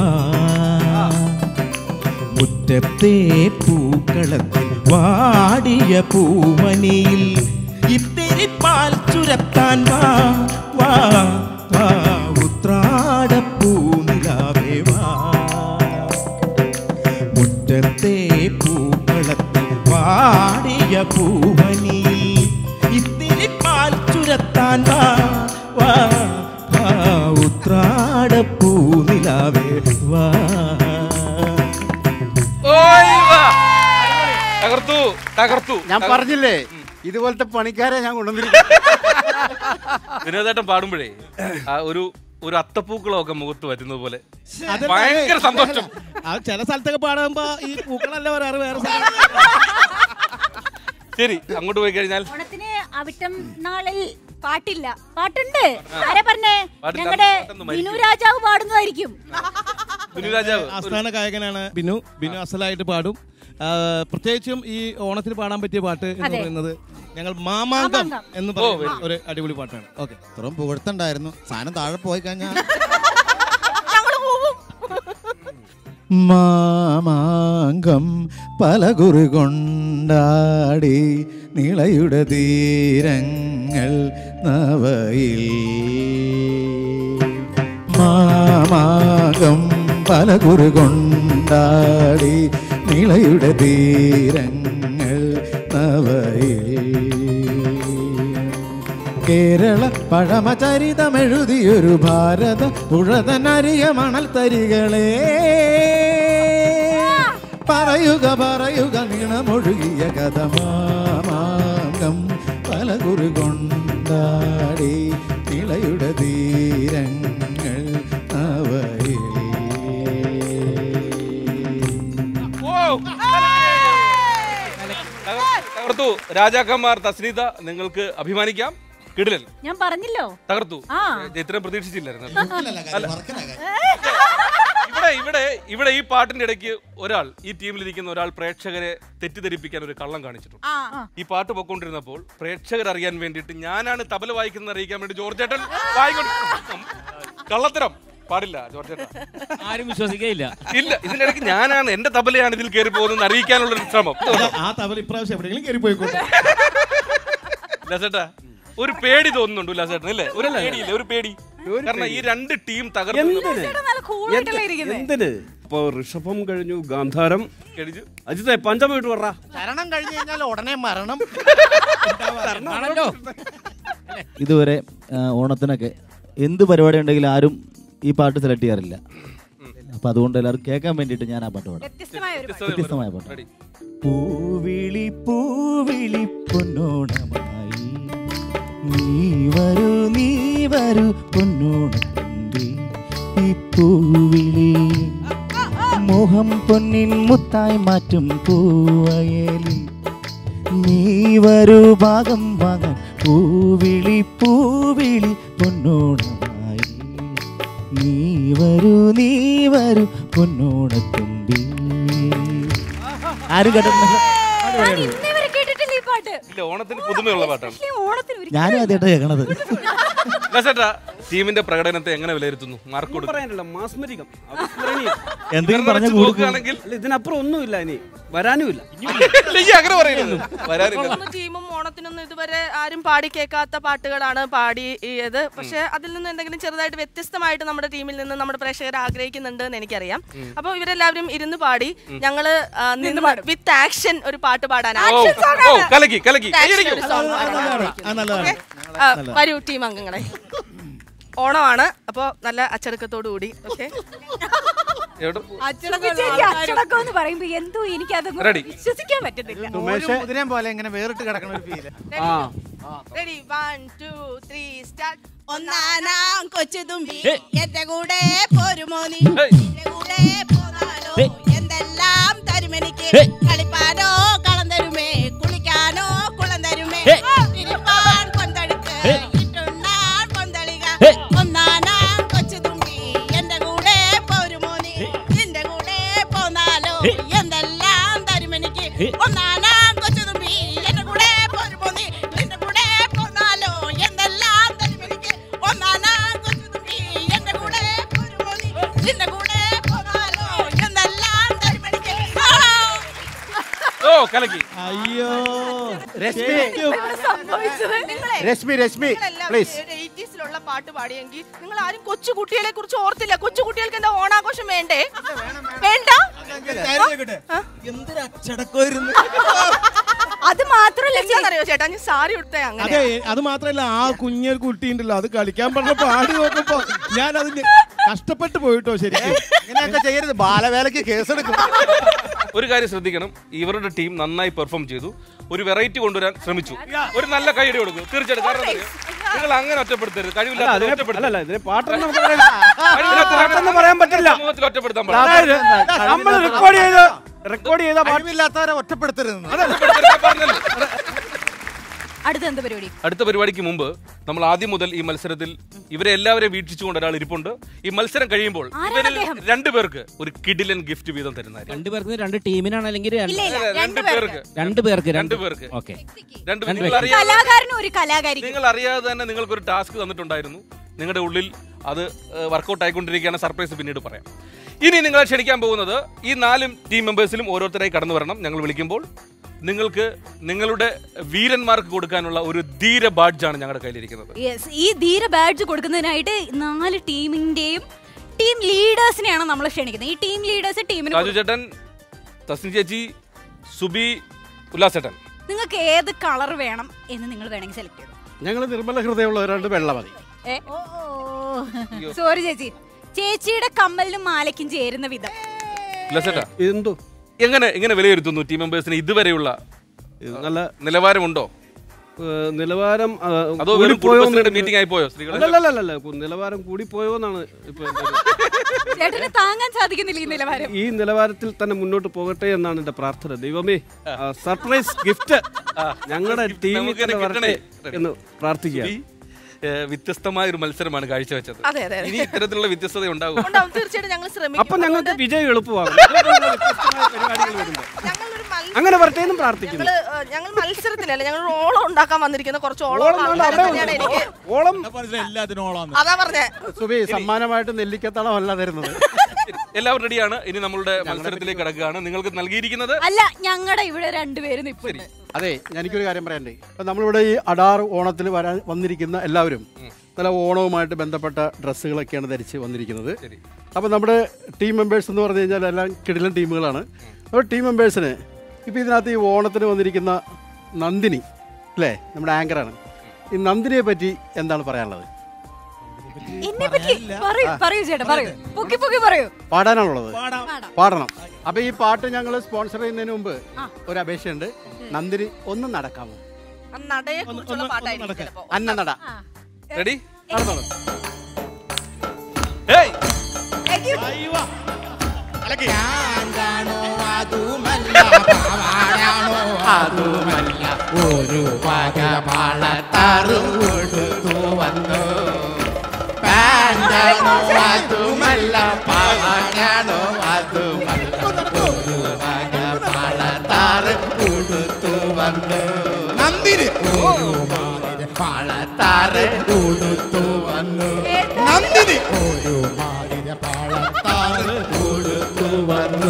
മുറ്റത്തെ പൂക്കളത്തിൽ വാടിയ പൂമണിയിൽ ഇത്തിരി പാൽ ചുരത്താൻ വാ വാ വാ ഉത്രാടപ്പൂനിലാവേ വാ മുറ്റത്തെ പൂക്കളത്തിൽ വാടിയ പൂമണിയിൽ ഇത്തിരി പാൽ ചുരത്താൻ വാ വാ വാ ഉത്രാടപ്പൂ പൂനിലാവേ വാ ഓയ് വാ. തകർത്തു തകർത്തു ഞാൻ തകർത്തു. പറഞ്ഞില്ലേ ഇതുപോലത്തെ പണിക്കാരെ ഞാൻ കൊണ്ടുവന്നിരിക്കും വിനോദേട്ടൻ പാടുമ്പോഴേ ആ ഒരു ഒരു അത്തപ്പൂക്കളമൊക്കെ മുഖത്ത് വരുന്നത് പോലെ അതെന്താ? ഭയങ്കര സന്തോഷം അത് ചില സ്ഥലത്തൊക്കെ പാടുമ്പോ ഈ പൂക്കളല്ല പറയാറ് വേറെ സ്ഥലം ശരി അങ്ങോട്ട് പോയി കഴിഞ്ഞാൽ ഓണത്തിന് അവിട്ടം നാളിൽ പാട്ടില്ല പാട്ടുണ്ട് ആരാ പറഞ്ഞേ പാട്ടില്ല, ഞങ്ങളുടെ പാട്ടൊന്നും മരിക്കും. ബിനു രാജാവ് പാടുന്നതായിരിക്കും ബിനു രാജാവ് ആസ്ഥാന ഗായകനാണ് ബിനു ബിനു അസലായിട്ട് പാടും ആ, പ്രത്യേകിച്ചും ഈ ഓണത്തിന് പാടാൻ പറ്റിയ പാട്ട് എന്ന് അതെ. പറയുന്നത് ഞങ്ങൾ മാമാങ്കം മാമാങ്കം. എന്ന് പറയുന്ന ഒരു അടിപൊളി പാട്ടാണ് ഓക്കെ ഇത്രയും പുകഴ്ത്തുണ്ടായിരുന്നു സാധനം താഴെ പോയി കഴിഞ്ഞാൽ മാമാങ്കം പലകുറി കൊണ്ടാടി നിളയുടെ തീരങ്ങൾ നവയിൽ മാമാങ്കം പലകുറി കൊണ്ടാടി നിളയുടെ തീരങ്ങൾ നവയിൽ കേരള പഴമചരിതമെഴുതിയൊരു ഭാരത പുഴതനരിയ മണൽ തരികളെ പറയുക പറയുക നീണമൊഴുകിയ കഥമാമാങ്കം പലകുറി കൊണ്ടാടി ഇളയുടെ തീരങ്ങൾ അവയിൽ തകർത്തു രാജാക്കന്മാർ തസ്നീത നിങ്ങൾക്ക് അഭിമാനിക്കാം കിടിലൻ ഞാൻ പറഞ്ഞല്ലോ തകർത്തു ആ. ഏ, ഇത്രയും പ്രതീക്ഷിച്ചില്ലായിരുന്നു അല്ല. ഇവിടെ ഇവിടെ ഇവിടെ ഈ പാട്ടിന്റെ ഇടയ്ക്ക് ഒരാൾ ഈ ടീമിലിരിക്കുന്ന ഒരാൾ പ്രേക്ഷകരെ തെറ്റിദ്ധരിപ്പിക്കാൻ ഒരു കള്ളം കാണിച്ചിട്ടുണ്ട് ഈ പാട്ട് പൊക്കോണ്ടിരുന്നപ്പോൾ പ്രേക്ഷകർ അറിയാൻ വേണ്ടിയിട്ട് ഞാനാണ് തബല വായിക്കുന്നത് അറിയിക്കാൻ വേണ്ടി ജോർജ് ചേട്ടൻ വായിക്കൊണ്ട് കള്ളത്തരം പാടില്ല ജോർജ് ചേട്ടൻ ആരും വിശ്വസിക്കയില്ല ഇല്ല ഇതിന്റെ ഇടയ്ക്ക് ഞാനാണ് എന്റെ തബലയാണ് ഇതിൽ കയറി പോകുന്നത് അറിയിക്കാനുള്ള ഒരു ശ്രമം ആ തവൽ ഇപ്രാവശ്യം എവിടെയെങ്കിലും കയറി പോയിക്കോട്ടെ ലസേട്ടാ ഒരു പേടി തോന്നുന്നുണ്ട് ഉല്ലാസേട്ടൻ അല്ലേ ഒരു പേടിയില്ല ഒരു പേടി കാരണം ഈ രണ്ട് ടീം തകർന്നു എന്തിന്? എന്തിന് ഇപ്പൊ ഋഷഭം കഴിഞ്ഞു ഗാന്ധാരം കഴിഞ്ഞു അജിത്തെ പഞ്ചമ പറ ശരണം കഴിഞ്ഞു കഴിഞ്ഞാൽ ഉടനെ മരണം ആണല്ലോ ഇതുവരെ ആ, ഓണത്തിനൊക്കെ എന്ത് പരിപാടി ഉണ്ടെങ്കിലും ആരും ഈ പാട്ട് സെലക്ട് ചെയ്യാറില്ല അപ്പൊ അതുകൊണ്ട് എല്ലാവരും കേൾക്കാൻ വേണ്ടിയിട്ട് ഞാൻ ആ പാട്ട് പാടാം വ്യത്യസ്തമായ പാട്ട് പൂവിളി പൂവിളി പൊന്നോണമായി നീ വരൂ നീ വരൂ പൊന്നോണത്തുമ്പി ഈ പൂവിളി മോഹം പൊന്നിൻ മുത്തായി മാറ്റും പൂവയലിൽ നീ വരൂ ഭാഗം വാങ്ങാൻ പൂവിളി പൂവിളി പൊന്നോണമായി നീ വരൂ നീ വരൂ പൊന്നോണത്തുമ്പി ആരും കേട്ടിട്ടുണ്ടോ ഇന്നേവരെ കേട്ടിട്ടില്ല ഈ പാട്ട് ഇല്ല ഓണത്തിന് പുതുമയുള്ള പാട്ടാണ് ഈ ഓണത്തിന് ഒരു ഞാനും ആദ്യമായിട്ട് കേൾക്കണത് ലസേട്ടാ ടീമിന്റെ പ്രകടനത്തെ എങ്ങനെ വിലയിരുത്തുന്നു മാർക്ക് കൊടുക്കും പറയാനില്ല മാസ്മരികം അവിസ്മരണീയം. എന്തെങ്കിലും പറഞ്ഞ വെച്ച് നോക്കുകയാണെങ്കിൽ അല്ല, ഇതിനപ്പുറം ഒന്നുമില്ല ഇനി വരാനുമില്ല ഇല്ല, ഈ അങ്ങനെ പറയരുത് വരാനില്ല മൂന്ന് ടീമും ഓണത്തിനൊന്നും ഇതുവരെ ആരും പാടി കേൾക്കാത്ത പാട്ടുകളാണ് പാടിയത് പക്ഷെ അതിൽ നിന്ന് എന്തെങ്കിലും ചെറുതായിട്ട് വ്യത്യസ്തമായിട്ട് നമ്മുടെ ടീമിൽ നിന്ന് നമ്മുടെ പ്രേക്ഷകർ ആഗ്രഹിക്കുന്നുണ്ട് എന്ന് എനിക്കറിയാം അപ്പോൾ ഇവരെല്ലാവരും ഇരുന്ന് പാടി ഞങ്ങള് ആ, നിന്ന് വിത്ത് ആക്ഷൻ ഒരു പാട്ട് പാടാൻ ഓ, ഓ, കലക്കി, കലക്കി. കൈയടിക്കൂ. ആ, നല്ലതാണ്. വരൂ ടീം അംഗങ്ങളെ ഓണമാണ് അപ്പോ നല്ല അച്ചടക്കത്തോടു കൂടി ഓക്കെ എവിടെ സുബിച്ചേച്ചി അച്ചടക്കം എന്ന് പറയുമ്പോ എന്തോ എനിക്കത് Ready. വിശ്വസിക്കാൻ പറ്റുന്നില്ല കുതിരയും പോലെ ഇങ്ങനെ വേറിട്ട് കിടക്കണ ഒരു feel ready one two three start ഒന്നാനാം കൊച്ചു തുമ്പി ഹേ. എന്റെ കൂടെ പോരുമോ നീ ഹേയ്. എന്റെ കൂടെ പോന്നാലോ ഹേ. എന്തെല്ലാം തരുമെനിക്ക് ഹേ. കളിപ്പാനോ കളം തരുമേ കുളിക്കാനോ കുളം തരുമേ ഹേ. തിരുപ്പാൻ കൊന്തടുക്ക് ഹേ. ഇട്ടുണ്ണാൻ കൊന്തളിക ഹേ. ഒന്നാനാം കൊച്ചു തുമ്പി എന്റെ കൂടെ പോരുമോ നീ ഹേ. എന്റെ കൂടെ പോന്നാലോ ഹേ. എന്തെല്ലാം തരുമെനിക്ക് ഹേ. ഒന്നാനാം കൊച്ചു തുമ്പി എന്റെ കൂടെ പോരുമോ നീ എന്റെ കൂടെ പോന്നാലോ എന്തെല്ലാം തരുമെനിക്ക് ഒന്നാനാം കൊച്ചു തുമ്പി എന്റെ കൂടെ പോരുമോ നീ എന്റെ കൂടെ പോന്നാലോ എന്തെല്ലാം തരുമെനിക്ക് ആ. ഓ കലക്കി അയ്യോ രശ്മി സംഭവിച്ചത് നിങ്ങളെ രശ്മി രശ്മി പ്ലീസ് എയ്റ്റീസിലുള്ള പാട്ട് പാടിയെങ്കിൽ നിങ്ങൾ ആരും കൊച്ചു കുട്ടികളെ കുറിച്ച് ഓർത്തില്ല കൊച്ചു കുട്ടികൾക്ക് എന്താ ഓണാഘോഷം വേണ്ടേ വേണ്ട എന്തൊരു അച്ചടക്കമായിരുന്നു അത് മാത്രല്ല എന്താണെന്നറിയോ ചേട്ടാ ഞാൻ സാരി ഉടുത്തേ അങ്ങനെ അതെ അത് മാത്രല്ല ആ കുഞ്ഞൊരു കുട്ടി ഉണ്ടല്ലോ അത് കളിക്കാൻ പറഞ്ഞ പാടി നോക്കുമ്പോ ഞാൻ അത് കഷ്ടപ്പെട്ട് പോയിട്ടോ ശരിക്കും ഇങ്ങനെയൊക്കെ ചെയ്യരുത് ബാലവേലയ്ക്ക് കേസെടുക്കും ഒരു കാര്യം ശ്രദ്ധിക്കണം ഇവരുടെ ടീം നന്നായി പെർഫോം ചെയ്തു ഒരു വെറൈറ്റി കൊണ്ടുവരാൻ ശ്രമിച്ചു ഒരു നല്ല കൈയടി കൊടുക്കും തീർച്ചയായിട്ടും കാരണം എന്താ അറിയോ? നിങ്ങൾ അങ്ങനെ ഒറ്റപ്പെടുത്തരുത് അല്ല, കഴിവില്ലാത്ത അതിനെ- ഒറ്റപ്പെടുത്തരുത്. അല്ലല്ല, ഇതിനെ പാട്ടെന്ന് നമുക്ക് പറയാൻ- കഴിവില്ലാത്ത പാട്ടെന്ന് പറയാൻ പറ്റില്ല. സമൂഹത്തിൽ ഒറ്റപ്പെടുത്താൻ അതായത് പാടില്ല. നമ്മൾ റെക്കോർഡ് ചെയ്ത് റെക്കോർഡ് ചെയ്ത പാട്ട് കഴിവില്ലാത്തവരെ ഒറ്റപ്പെടുത്തരുത് അടുത്ത എന്ത് പരിപാടി അടുത്ത പരിപാടിക്ക് മുമ്പ് നമ്മൾ ആദ്യം മുതൽ ഈ മത്സരത്തിൽ ഇവരെ എല്ലാവരെയും വീക്ഷിച്ചുകൊണ്ട് ഒരാൾ ഇരിപ്പുണ്ട് ഈ മത്സരം കഴിയുമ്പോൾ ഇവരിൽ രണ്ടുപേർക്ക് ഒരു കിഡിലൻ ഗിഫ്റ്റ് വീതം തരുന്നതായിരിക്കും രണ്ട് പേർക്ക് രണ്ട് ടീമിനാണ് അല്ലെങ്കിൽ ഇല്ല, ഇല്ല, രണ്ട് പേർക്ക് രണ്ട് പേർക്ക് രണ്ട് പേർക്ക് ഓക്കെ രണ്ട് രണ്ട് നിങ്ങൾ പേർക്ക്. അറിയാതെ കലാകാരനും ഒരു കലാകാരി നിങ്ങൾ അറിയാതെ തന്നെ നിങ്ങൾക്കൊരു ടാസ്ക് തന്നിട്ടുണ്ടായിരുന്നു നിങ്ങളുടെ ഉള്ളിൽ അത് വർക്കൗട്ട് ആയിക്കൊണ്ടിരിക്കുകയാണ് സർപ്രൈസ് പിന്നീട് പറയാം ഇനി നിങ്ങളെ ക്ഷണിക്കാൻ പോകുന്നത് ഈ നാലും ടീം മെമ്പേഴ്സിലും ഓരോരുത്തരായി കടന്നു വരണം ഞങ്ങൾ വിളിക്കുമ്പോൾ നിങ്ങൾക്ക് നിങ്ങളുടെ വീരന്മാർക്ക് കൊടുക്കാനുള്ള ഒരു ധീര ബാഡ്ജാണ് ഞങ്ങളുടെ കയ്യിലിരിക്കുന്നത് യെസ് ഈ ധീര ബാഡ്ജ് കൊടുക്കുന്നതിനായിട്ട് നാല് ടീമിന്റെയും ടീം ലീഡേഴ്സിനെയാണ് നമ്മൾ ക്ഷണിക്കുന്നത് ഈ ടീം ലീഡേഴ്സ് ടീമിന് രാജു ചേട്ടൻ തസ്നി ചേച്ചി സുബി ഉല്ലാസ് ചേട്ടൻ നിങ്ങൾക്ക് ഏത് കളർ വേണം എന്ന് നിങ്ങൾ വേണമെങ്കിൽ സെലക്ട് ചെയ്തു ഞങ്ങൾ നിർമ്മല ഹൃദയമുള്ളവരാണ്ട് വെള്ള മതി സോറി ചേച്ചി ചേച്ചിയുടെ കമ്മലിനും മാലയ്ക്കും ചേരുന്ന വിധം ഉല്ലാസ് ചേട്ടാ എന്തോ എങ്ങനെ എങ്ങനെ വിലയിരുത്തുന്നു ടീം മെമ്പേഴ്സിന് ഇതുവരെയുള്ള നല്ല നിലവാരമുണ്ടോ ഏഹ്, നിലവാരം ആ, അതോ വെറും കൂടിപ്പോയോ കുടുംബശ്രീയുടെ എന്ന് meeting ആയിപ്പോയോ, സ്ത്രീകളെ? അല്ലല്ലല്ല നിലവാരം കൂടിപ്പോയോ എന്നാണ് ഇപ്പൊ എൻ്റെ ഒരു- ചേട്ടന് താങ്ങാൻ സാധിക്കുന്നില്ല ഈ നിലവാരം ഈ നിലവാരത്തിൽ തന്നെ മുന്നോട്ട് പോകട്ടെ എന്നാണ് എന്റെ പ്രാർത്ഥന ദൈവമേ സർപ്രൈസ് ഗിഫ്റ്റ് ഞങ്ങളുടെ ടീമിൽ നമുക്ക് തന്നെ കിട്ടണേ. വരട്ടെ എന്ന് പ്രാർത്ഥിക്കുക ഈ, ഏ, വ്യത്യസ്തമായ ഒരു മത്സരമാണ് കാഴ്ചവെച്ചത് അതെ, അതെ, അതെ. ഇനി ഇത്തരത്തിലുള്ള വ്യത്യസ്തത ഉണ്ടാവും ഉണ്ടാവും തീർച്ചയായിട്ടും ഞങ്ങൾ ശ്രമിക്കും അപ്പൊ ഞങ്ങൾക്ക് വിജയം എളുപ്പമാകും ഇതുപോലുള്ള വ്യത്യസ്തമായ പരിപാടികൾ വരുമ്പോൾ അങ്ങനെ വരട്ടെ എന്നും പ്രാർത്ഥിക്കുന്നു ഞങ്ങള് ഏഹ്, ഞങ്ങൾ മത്സരത്തിലല്ല ഞങ്ങൾ ഓളം ഉണ്ടാക്കാൻ വന്നിരിക്കുന്ന കുറച്ച് ഓളം ഓളം ഉണ്ട്, ആൾക്കാരെ അവിടെ തന്നെയാണ് ഉണ്ട്. എനിക്ക് ഓളം എല്ലാത്തിനും ഓളാണ് അതാ പറഞ്ഞേ സുബി സമ്മാനമായിട്ട് നെല്ലിക്കത്തളമല്ല തരുന്നത് എല്ലാവരും റെഡിയാണ് ഇനി നമ്മളുടെ മത്സരത്തിലേക്ക് കിടക്കുകയാണ് നിങ്ങൾക്ക് നൽകിയിരിക്കുന്നത് അല്ല ഞങ്ങളുടെ ഇവിടെ രണ്ടുപേരും നിപ്പുണ്ട് അതെ എനിക്കൊരു കാര്യം പറയണ്ടേ ഇപ്പൊ നമ്മളിവിടെ ഈ അടാർ ഓണത്തിൽ വരാൻ വന്നിരിക്കുന്ന എല്ലാവരും നല്ല ഓണവുമായിട്ട് ബന്ധപ്പെട്ട ഡ്രസ്സുകളൊക്കെയാണ് ധരിച്ച് വന്നിരിക്കുന്നത് അപ്പോൾ നമ്മുടെ ടീം മെമ്പേഴ്സ് എന്ന് പറഞ്ഞു കഴിഞ്ഞാൽ എല്ലാം കിടിലൻ ടീമുകളാണ് അപ്പോൾ ടീം മെമ്പേഴ്സിന് ഇപ്പോൾ ഇതിനകത്ത് ഈ ഓണത്തിന് വന്നിരിക്കുന്ന നന്ദിനി അല്ലേ നമ്മുടെ ആങ്കറാണ് ഈ നന്ദിനിയെ പറ്റി എന്താണ് പറയാനുള്ളത് എന്നെ പറ്റി പറയൂ പറയൂ ചേട്ടാ പറയൂ പൊക്കി പൊക്കി പറയൂ പാടാനാണുള്ളത് പാടാം. പാടണം അപ്പൊ ഈ പാട്ട് ഞങ്ങൾ സ്പോൺസർ ചെയ്യുന്നതിന് മുമ്പ് ഒരു അപേക്ഷയുണ്ട് നന്ദിനി ഒന്ന് നടക്കാമോ നടയെ കുറിച്ചുള്ള പാട്ടായിരിക്കും ചിലപ്പോ അന്ന നട റെഡി നടന്നോളൂ അതുമല്ല ഒരു പകമാളത്താറും കൊടുത്തു വന്നു പാൻഡാണോ അതുമല്ല പാവാണോ അതുമല്ല ഒരു പകമാളത്താറ് കൊടുത്തു വന്നു നന്ദിനി ഒരു പാളത്താറ് കൊടുത്തു വന്നു നന്ദിനി ഒരു മാതിര പാളത്താറ് കൊടുത്തു വന്നു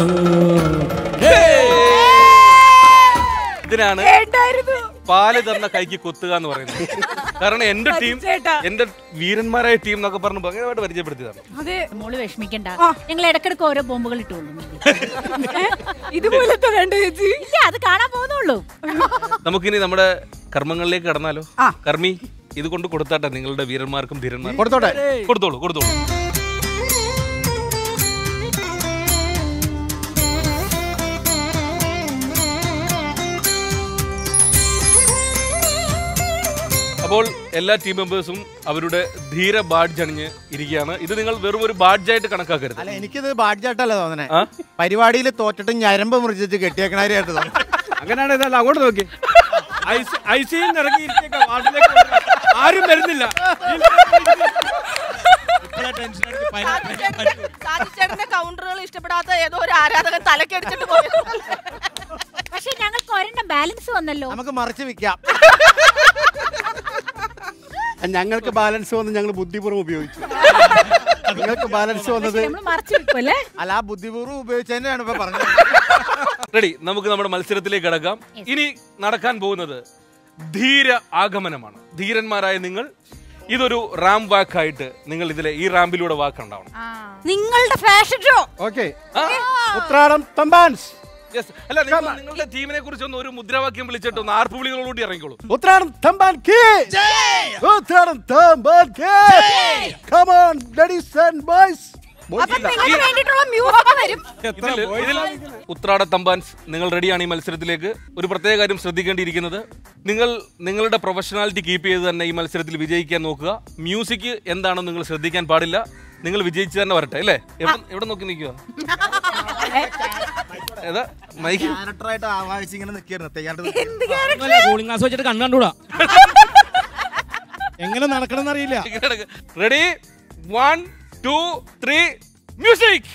ഇതിനാണ് പാല് തന്ന കൈക്ക് കൊത്തുക എന്ന് പറയുന്നത് കാരണം എന്റെ ടീം എന്റെ വീരന്മാരായ ടീം എന്നൊക്കെ പറഞ്ഞു ഭയങ്കരമായിട്ട് പരിചയപ്പെടുത്തിയതാണ് അതെ മോള് വിഷമിക്കണ്ട ഞങ്ങൾ ഇടക്കിടക്ക് ഓരോ ബോംബുകൾ ഇട്ടുള്ളൂ ഇതുപോലത്തെ വേണ്ട ചേച്ചി ഇല്ല അത് കാണാൻ പോകുന്നുള്ളൂ നമുക്കിനി നമ്മുടെ കർമ്മങ്ങളിലേക്ക് കടന്നാലോ കർമ്മി ഇത് കൊണ്ട് കൊടുത്താട്ടെ നിങ്ങളുടെ വീരന്മാർക്കും ധീരന്മാർക്കും കൊടുത്തോട്ടെ കൊടുത്തോളൂ കൊടുത്തോളൂ അപ്പോൾ എല്ലാ ടീം മെമ്പേഴ്സും അവരുടെ ധീര ബാഡ്ജ് അണിഞ്ഞ് ഇരിക്കുകയാണ് ഇത് നിങ്ങൾ വെറും ഒരു ബാഡ്ജായിട്ട് കണക്കാക്കരുത് അല്ല എനിക്കിത് ബാഡ്ജായിട്ടല്ല തോന്നണേ പരിപാടിയിൽ തോറ്റിട്ട് ഞരമ്പ് മുറിച്ചിട്ട് കെട്ടിയേക്കണായിട്ട് തോന്നുന്നു അങ്ങനെയാണ് ഇതല്ല അങ്ങോട്ട് നോക്കി ഐസിയിൽ ഇറങ്ങിയിരിക്കുക വാർഡിലേക്ക് കൊണ്ടുവരാം. ആരും വരുന്നില്ല സാധിച്ചേട്ടന്റെ കൗണ്ടറുകൾ ഇഷ്ടപ്പെടാത്ത ഏതോ ഒരു ആരാധകൻ തലക്കടിച്ചിട്ട് പോയി പക്ഷെ ഞങ്ങൾക്ക് ഒരെണ്ണം ബാലൻസ് വന്നല്ലോ നമുക്ക് മറിച്ച് വിൽക്കാം ഞങ്ങൾക്ക് ബാലൻസ് വന്ന് ഞങ്ങൾ ബുദ്ധിപൂർവ്വം ഉപയോഗിച്ചു നിങ്ങൾക്ക് ബാലൻസ് വന്നത് നമ്മൾ മറച്ചു വെക്കുമല്ലേ അല്ല ആ ബുദ്ധിപൂർവ്വം ഉപയോഗിച്ചതന്നെയാണ് ഇപ്പൊ പറഞ്ഞത് റെഡി നമുക്ക് നമ്മുടെ മത്സരത്തിലേക്ക് കടക്കാം ഇനി നടക്കാൻ പോകുന്നത് ധീര ആഗമനമാണ് ധീരന്മാരായ നിങ്ങൾ ഇതൊരു റാം വാക്ക് ആയിട്ട് നിങ്ങൾ ഇതിലെ ഈ റാമ്പിലൂടെ വാക്ക് ഉണ്ടാവണം നിങ്ങളുടെ ഫാഷൻ ഷോ ഓക്കെ ഉത്രാടം തമ്പാൻസ് Yes. അല്ല നിങ്ങൾ നിങ്ങളുടെ ടീമിനെ കുറിച്ച് ഒന്ന് ഒരു മുദ്രാവാക്യം വിളിച്ചിട്ട് ഒന്ന് ആർപ്പ് വിളികളോടുകൂടി ഇറങ്ങിക്കോളൂ ഉത്രാടം തമ്പാൻ കീ ഉത്രാടം തമ്പാൻ കീ come on ladies and boys അപ്പൊ നിങ്ങൾക്ക് വേണ്ടിയിട്ടുള്ള മ്യൂസിക് വരും ഇതിൽ ഇതിൽ ഉത്രാട തമ്പാൻസ് നിങ്ങൾ റെഡിയാണ് ഈ മത്സരത്തിലേക്ക് ഒരു പ്രത്യേക കാര്യം ശ്രദ്ധിക്കേണ്ടിയിരിക്കുന്നത് നിങ്ങൾ നിങ്ങളുടെ പ്രൊഫഷണാലിറ്റി കീപ്പ് ചെയ്ത് തന്നെ ഈ മത്സരത്തിൽ വിജയിക്കാൻ നോക്കുക മ്യൂസിക് എന്താണെന്ന് നിങ്ങൾ ശ്രദ്ധിക്കാൻ പാടില്ല നിങ്ങൾ വിജയിച്ച് തന്നെ വരട്ടെ അല്ലേ എവിടെ എവിടെ നോക്കി നിൽക്കുക ഏതാ മൈക്ക് ക്യാരക്ടറായിട്ട് ആവാഹിച്ച് ഇങ്ങനെ നിൽക്കായിരുന്നു തയ്യാറെടുത്ത് കൂളിംഗ് ഗ്ലാസ് വെച്ചിട്ട് കണ്ണു കണ്ടുകൂടാ എങ്ങനെ നടക്കണം അറിയില്ല ready one two three music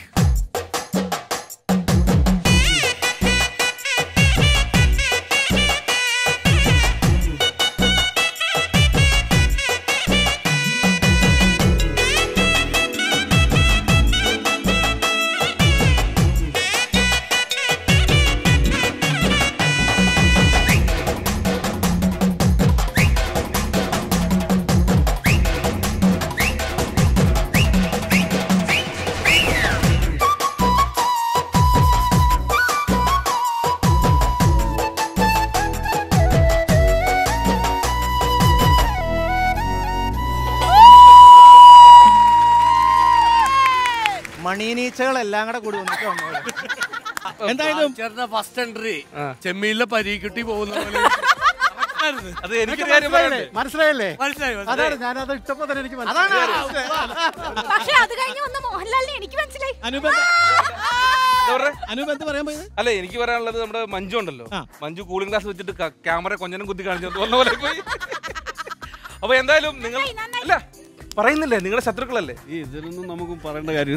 മണീനീച്ചകളെല്ലാം കൂടെ കൂടി വന്നിട്ട് വന്നോളെ. എന്തായാലും ഫസ്റ്റ് എൻട്രി ചെമ്മീനിലെ പരീക്കുട്ടി പോകുന്ന പോലെ അത് എനിക്ക് കാര്യം പറയണ്ടേ? മനസ്സിലായല്ലേ മനസ്സിലായി, മനസ്സിലായി. അതാണ് ഞാനത് ഇട്ടപ്പോ തന്നെ എനിക്ക് മനസ്സിലായി പക്ഷെ അത് കഴിഞ്ഞ് വന്ന മോഹൻലാലിനെ എനിക്ക് മനസ്സിലായി എന്താ പറഞ്ഞേ? അനൂപ് എന്ത് പറയാൻ പോയത് അല്ല എനിക്ക് പറയാനുള്ളത് നമ്മുടെ മഞ്ജു ഉണ്ടല്ലോ മഞ്ജു കൂളിംഗ് ഗ്ലാസ് വെച്ചിട്ട് ക- ക്യാമറ കൊഞ്ഞനം കുത്തി കാണിച്ചു വന്ന പോലെ പോയി അപ്പൊ എന്തായാലും നിങ്ങൾ അല്ല പറയുന്നില്ലേ നിങ്ങളുടെ ശത്രുക്കളല്ലേ ഈ ഇതിലൊന്നും നമുക്ക് പറയേണ്ട കാര്യം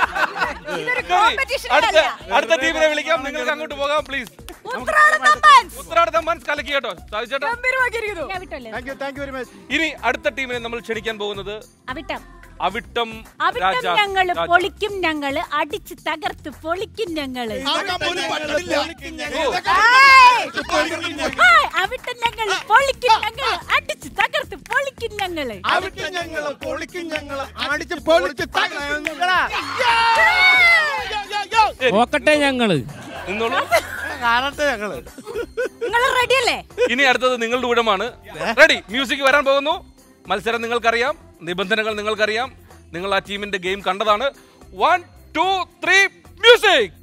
അടുത്ത അടുത്ത ടീമിനെ വിളിക്കാം നിങ്ങൾക്ക് അങ്ങോട്ട് പോകാം പ്ലീസ് ഉത്രാട തമ്പാൻസ് കലക്കി കേട്ടോ സാധിച്ചേട്ടാ ഞാൻ വിട്ടല്ലേ thank you thank you very much ഇനി അടുത്ത ടീമിനെ നമ്മൾ ക്ഷണിക്കാൻ പോകുന്നത് അവിട്ടം അവിട്ടം അവിട്ടം രാജ ഞങ്ങള് രാജ. പൊളിക്കും ഞങ്ങള് അടിച്ച് തകർത്ത് പൊളിക്കും ഞങ്ങള് ഹായ്, അവിട്ടം ഞങ്ങള് പൊളിക്കും ഞങ്ങള് അടിച്ച് തകർത്ത് പൊളിക്കും ഞങ്ങള് അവിടുത്തെ ഞങ്ങള് പൊളിക്കും ഞങ്ങള് അടിച്ച് പൊളിച്ച് തകർക്കുങ്ങളാ. നോക്കട്ടെ ഞങ്ങള് നിന്നോളൂ കാണട്ടെ ഞങ്ങള് നിങ്ങൾ റെഡി അല്ലേ ഇനി അടുത്തത് നിങ്ങളുടെ ഊഴമാണ് റെഡി മ്യൂസിക് വരാൻ പോകുന്നു മത്സരം നിങ്ങൾക്കറിയാം നിബന്ധനകൾ നിങ്ങൾക്കറിയാം നിങ്ങൾ ആ ടീമിന്റെ ഗെയിം കണ്ടതാണ് വൺ ടു ത്രീ മ്യൂസിക്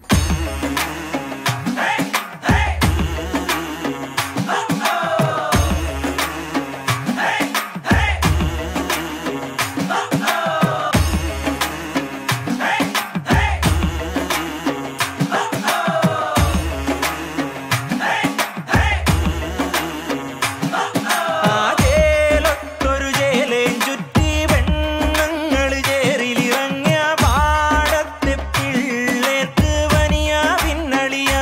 ആകേലൊത്തൊരു ചേലേം ചുറ്റി വെണ്ണങ്ങൾ ചേരിലിറങ്ങിയ പാടത്തെ പിള്ളേർക്ക് വനിയ പിന്നളിയ